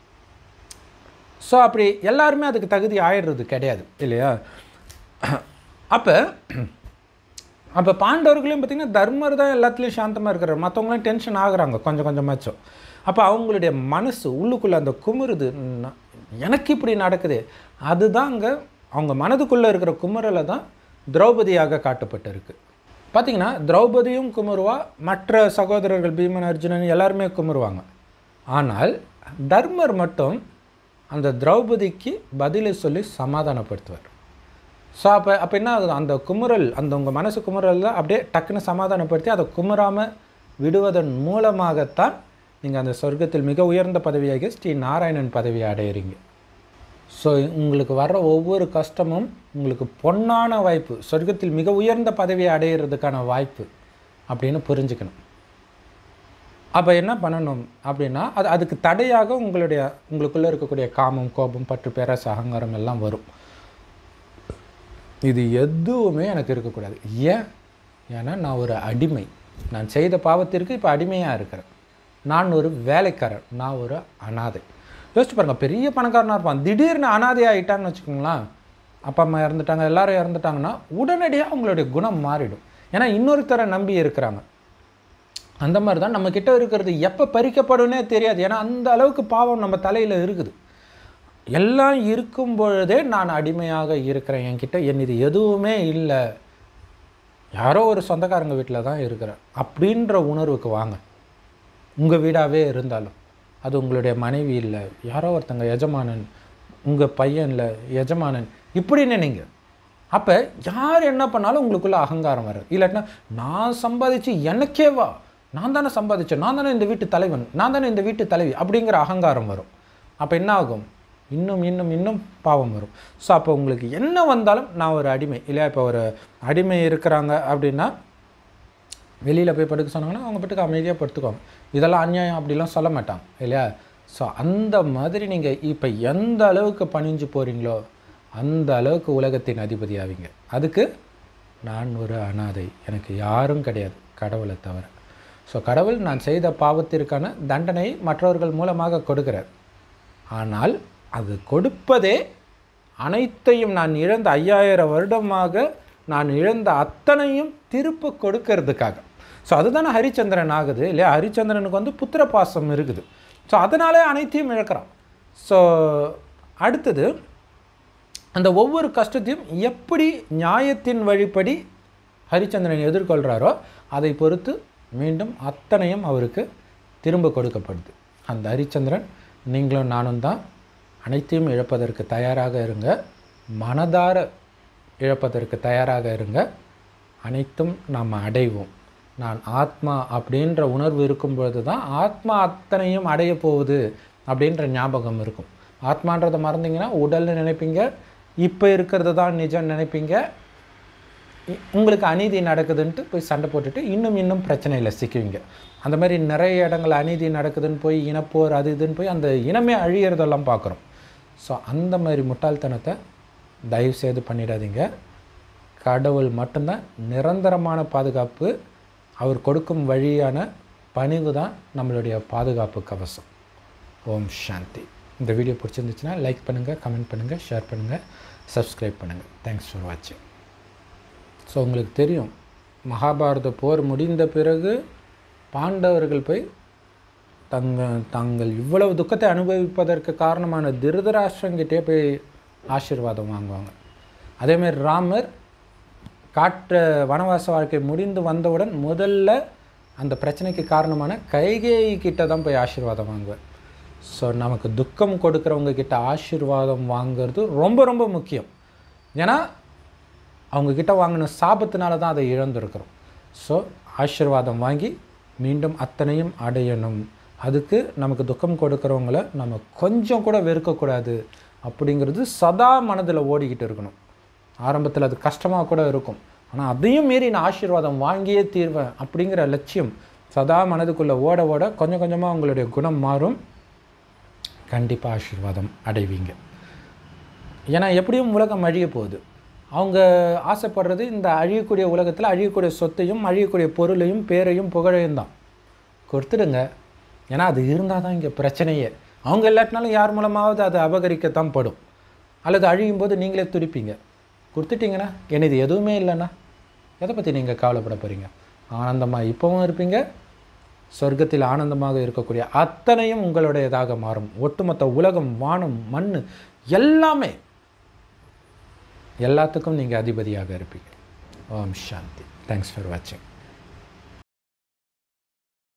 ஸோ அப்படி எல்லாருமே அதுக்கு தகுதி ஆயிடுறது கிடையாது இல்லையா அப்போ அப்போ பாண்டவர்களையும் பார்த்திங்கன்னா தர்மர் தான் எல்லாத்துலேயும் சாந்தமாக இருக்கிறார் மற்றவங்களாம் டென்ஷன் ஆகுறாங்க கொஞ்சம் கொஞ்சமாச்சும் அப்போ அவங்களுடைய மனசு உள்ளுக்குள்ளே அந்த குமுறுது ந- எனக்கு இப்படி நடக்குது அதுதான் அங்கே அவங்க மனதுக்குள்ளே இருக்கிற குமுறலை தான் திரௌபதியாக காட்டப்பட்டிருக்கு பார்த்தீங்கன்னா திரௌபதியும் குமுறுவா மற்ற சகோதரர்கள் பீமன் அர்ஜுனன் எல்லாருமே குமுறுவாங்க ஆனால் தர்மர் மட்டும் அந்த திரௌபதிக்கு பதிலை சொல்லி சமாதானப்படுத்துவார் ஸோ அப்போ அப்போ என்ன ஆகுது அந்த குமுறல் அந்த உங்கள் மனசு குமுறலில் அப்படியே டக்குன்னு சமாதானப்படுத்தி அதை குமுறாமல் விடுவதன் மூலமாகத்தான் நீங்கள் அந்த சொர்க்கத்தில் மிக உயர்ந்த பதவியாக ஸ்ரீ நாராயணன் பதவியை அடையிறீங்க ஸோ உங்களுக்கு வர்ற ஒவ்வொரு கஷ்டமும் உங்களுக்கு பொன்னான வாய்ப்பு சொர்க்கத்தில் மிக உயர்ந்த பதவியை அடையிறதுக்கான வாய்ப்பு அப்படின்னு புரிஞ்சுக்கணும் அப்போ என்ன பண்ணணும் அப்படின்னா அது அதுக்கு தடையாக உங்களுடைய உங்களுக்குள்ளே இருக்கக்கூடிய காமம் கோபம் பற்று பேரசு அகங்காரம் எல்லாம் வரும் இது எதுவுமே எனக்கு இருக்கக்கூடாது ஏன் ஏன்னா நான் ஒரு அடிமை நான் செய்த பாவத்திற்கு இப்போ அடிமையாக இருக்கிறேன் நான் ஒரு வேலைக்காரன் நான் ஒரு அனாதை யோசிச்சு பாருங்கள் பெரிய பணக்காரனாக இருப்பான் திடீர்னு அனாதை ஆகிட்டான்னு வச்சுக்கோங்களேன் அப்பா அம்மா இறந்துட்டாங்க எல்லாரும் இறந்துட்டாங்கன்னா உடனடியாக அவங்களுடைய குணம் மாறிடும் ஏன்னா இன்னொருத்தரை நம்பி இருக்கிறாங்க அந்த மாதிரி தான் நம்ம கிட்ட இருக்கிறது எப்போ பறிக்கப்படும்னே தெரியாது ஏன்னா அந்த அளவுக்கு பாவம் நம்ம தலையில் இருக்குது எல்லாம் இருக்கும் பொழுதே நான் அடிமையாக இருக்கிறேன் என்கிட்ட என் இது எதுவுமே இல்லை யாரோ ஒரு சொந்தக்காரங்க வீட்டில் தான் இருக்கிறேன் அப்படின்ற உணர்வுக்கு வாங்க உங்கள் வீடாகவே இருந்தாலும் அது உங்களுடைய மனைவி இல்லை யாரோ ஒருத்தங்க எஜமானன் உங்கள் பையன் இல்லை எஜமானன் இப்படி நினைங்க அப்போ யார் என்ன பண்ணாலும் உங்களுக்குள்ள அகங்காரம் வரும் இல்லாட்டினா நான் சம்பாதிச்சு எனக்கே வா நான் தானே சம்பாதிச்சேன் நான் தானே இந்த வீட்டு தலைவன் நான் தானே இந்த வீட்டு தலைவி அப்படிங்கிற அகங்காரம் வரும் அப்போ என்ன ஆகும் இன்னும் இன்னும் இன்னும் பாவம் வரும் ஸோ அப்போ உங்களுக்கு என்ன வந்தாலும் நான் ஒரு அடிமை இல்லையா இப்போ ஒரு அடிமை இருக்கிறாங்க அப்படின்னா வெளியில் போய் படுக்க சொன்னாங்கன்னா அவங்க பாட்டுக்கு அமைதியாக படுத்துக்குவாங்க இதெல்லாம் அநியாயம் அப்படிலாம் சொல்ல மாட்டாங்க இல்லையா ஸோ அந்த மாதிரி நீங்கள் இப்போ எந்த அளவுக்கு பணிஞ்சு போகிறீங்களோ அந்த அளவுக்கு உலகத்தின் அதிபதி ஆவீங்க அதுக்கு நான் ஒரு அனாதை எனக்கு யாரும் கிடையாது கடவுளை தவிர ஸோ கடவுள் நான் செய்த பாவத்திற்கான தண்டனை மற்றவர்கள் மூலமாக கொடுக்கிறார் ஆனால் அது கொடுப்பதே அனைத்தையும் நான் இழந்த ஐயாயிரம் வருடமாக நான் இழந்த அத்தனையும் திருப்ப கொடுக்கறதுக்காக ஸோ அதுதானே ஹரிச்சந்திரன் ஆகுது இல்லையா ஹரிச்சந்திரனுக்கு வந்து புத்திர பாசம் இருக்குது ஸோ அதனாலே அனைத்தையும் இழக்கிறான் ஸோ அடுத்தது அந்த ஒவ்வொரு கஷ்டத்தையும் எப்படி நியாயத்தின் வழிப்படி ஹரிச்சந்திரன் எதிர்கொள்கிறாரோ அதை பொறுத்து மீண்டும் அத்தனையும் அவருக்கு திரும்ப கொடுக்கப்படுது அந்த ஹரிச்சந்திரன் நீங்களும் நானும் தான் அனைத்தையும் இழப்பதற்கு தயாராக இருங்க மனதார இழப்பதற்கு தயாராக இருங்க அனைத்தும் நாம் அடைவோம் நான் ஆத்மா அப்படின்ற உணர்வு இருக்கும்பொழுது தான் ஆத்மா அத்தனையும் அடைய போகுது அப்படின்ற ஞாபகம் இருக்கும் ஆத்மான்றதை மறந்தீங்கன்னா உடல்னு நினைப்பீங்க இப்போ இருக்கிறது தான் நிஜம் நினைப்பீங்க இ- உங்களுக்கு அநீதி நடக்குதுன்ட்டு போய் சண்டை போட்டுட்டு இன்னும் இன்னும் பிரச்சனையில் சிக்குவீங்க அந்த மாதிரி நிறைய இடங்கள் அநீதி நடக்குதுன்னு போய் இனப்போர் அது இதுன்னு போய் அந்த இனமே அழியறதெல்லாம் பார்க்குறோம் ஸோ அந்த மாதிரி முட்டாள்தனத்தை தயவு செய்து பண்ணிடாதீங்க கடவுள் மட்டும்தான் நிரந்தரமான பாதுகாப்பு அவர் கொடுக்கும் வழியான பணிவு தான் நம்மளுடைய பாதுகாப்பு கவசம் ஓம் சாந்தி இந்த வீடியோ பிடிச்சிருந்துச்சுன்னா லைக் பண்ணுங்கள் கமெண்ட் பண்ணுங்கள் ஷேர் பண்ணுங்கள் சப்ஸ்கிரைப் பண்ணுங்கள் தேங்க்ஸ் ஃபார் வாட்சிங் ஸோ உங்களுக்கு தெரியும் மகாபாரத போர் முடிந்த பிறகு பாண்டவர்கள் போய் தங்க தாங்கள் இவ்வளவு துக்கத்தை அனுபவிப்பதற்கு காரணமான திருதராஷ்டிரங்கிட்டே போய் ஆசீர்வாதம் வாங்குவாங்க அதேமாதிரி ராமர் காற்று வனவாச வாழ்க்கை முடிந்து வந்தவுடன் முதல்ல அந்த பிரச்சனைக்கு காரணமான கைகேயி கிட்ட தான் போய் ஆசீர்வாதம் வாங்குவேன் ஸோ நமக்கு துக்கம் கொடுக்குறவங்க கிட்ட ஆசீர்வாதம் வாங்குறது ரொம்ப ரொம்ப முக்கியம் ஏன்னா அவங்க கிட்ட வாங்கின சாபத்தினால தான் அதை இழந்திருக்கிறோம் ஸோ ஆசீர்வாதம் வாங்கி மீண்டும் அத்தனையும் அடையணும் அதுக்கு நமக்கு துக்கம் கொடுக்குறவங்கள நம்ம கொஞ்சம் கூட வெறுக்கக்கூடாது அப்படிங்கிறது சதா மனதில் ஓடிக்கிட்டு இருக்கணும் ஆரம்பத்தில் அது கஷ்டமாக கூட இருக்கும் ஆனால் அதையும் மீறி நான் ஆசீர்வாதம் வாங்கியே தீர்வேன் அப்படிங்கிற லட்சியம் சதா மனதுக்குள்ளே ஓட ஓட கொஞ்சம் கொஞ்சமாக உங்களுடைய குணம் மாறும் கண்டிப்பாக ஆசீர்வாதம் அடைவீங்க ஏன்னா எப்படியும் உலகம் அழிய போகுது அவங்க ஆசைப்படுறது இந்த அழியக்கூடிய உலகத்தில் அழியக்கூடிய சொத்தையும் அழியக்கூடிய பொருளையும் பேரையும் புகழையும் தான் கொடுத்துடுங்க ஏன்னா அது இருந்தால் தான் இங்கே பிரச்சனையே அவங்க இல்லாட்டினாலும் யார் மூலமாவது அதை அபகரிக்கத்தான் படும் அல்லது அழியும் போது நீங்களே துடிப்பீங்க கொடுத்துட்டீங்கன்னா என்ன இது எதுவுமே இல்லைன்னா எதை பற்றி நீங்கள் கவலைப்பட போகிறீங்க ஆனந்தமாக இப்போவும் இருப்பீங்க சொர்க்கத்தில் ஆனந்தமாக இருக்கக்கூடிய அத்தனையும் உங்களுடையதாக மாறும் ஒட்டுமொத்த உலகம் வானம் மண் எல்லாமே எல்லாத்துக்கும் நீங்கள் அதிபதியாக இருப்பீங்க ஓம் சாந்தி தேங்க்ஸ் ஃபார் வாட்சிங்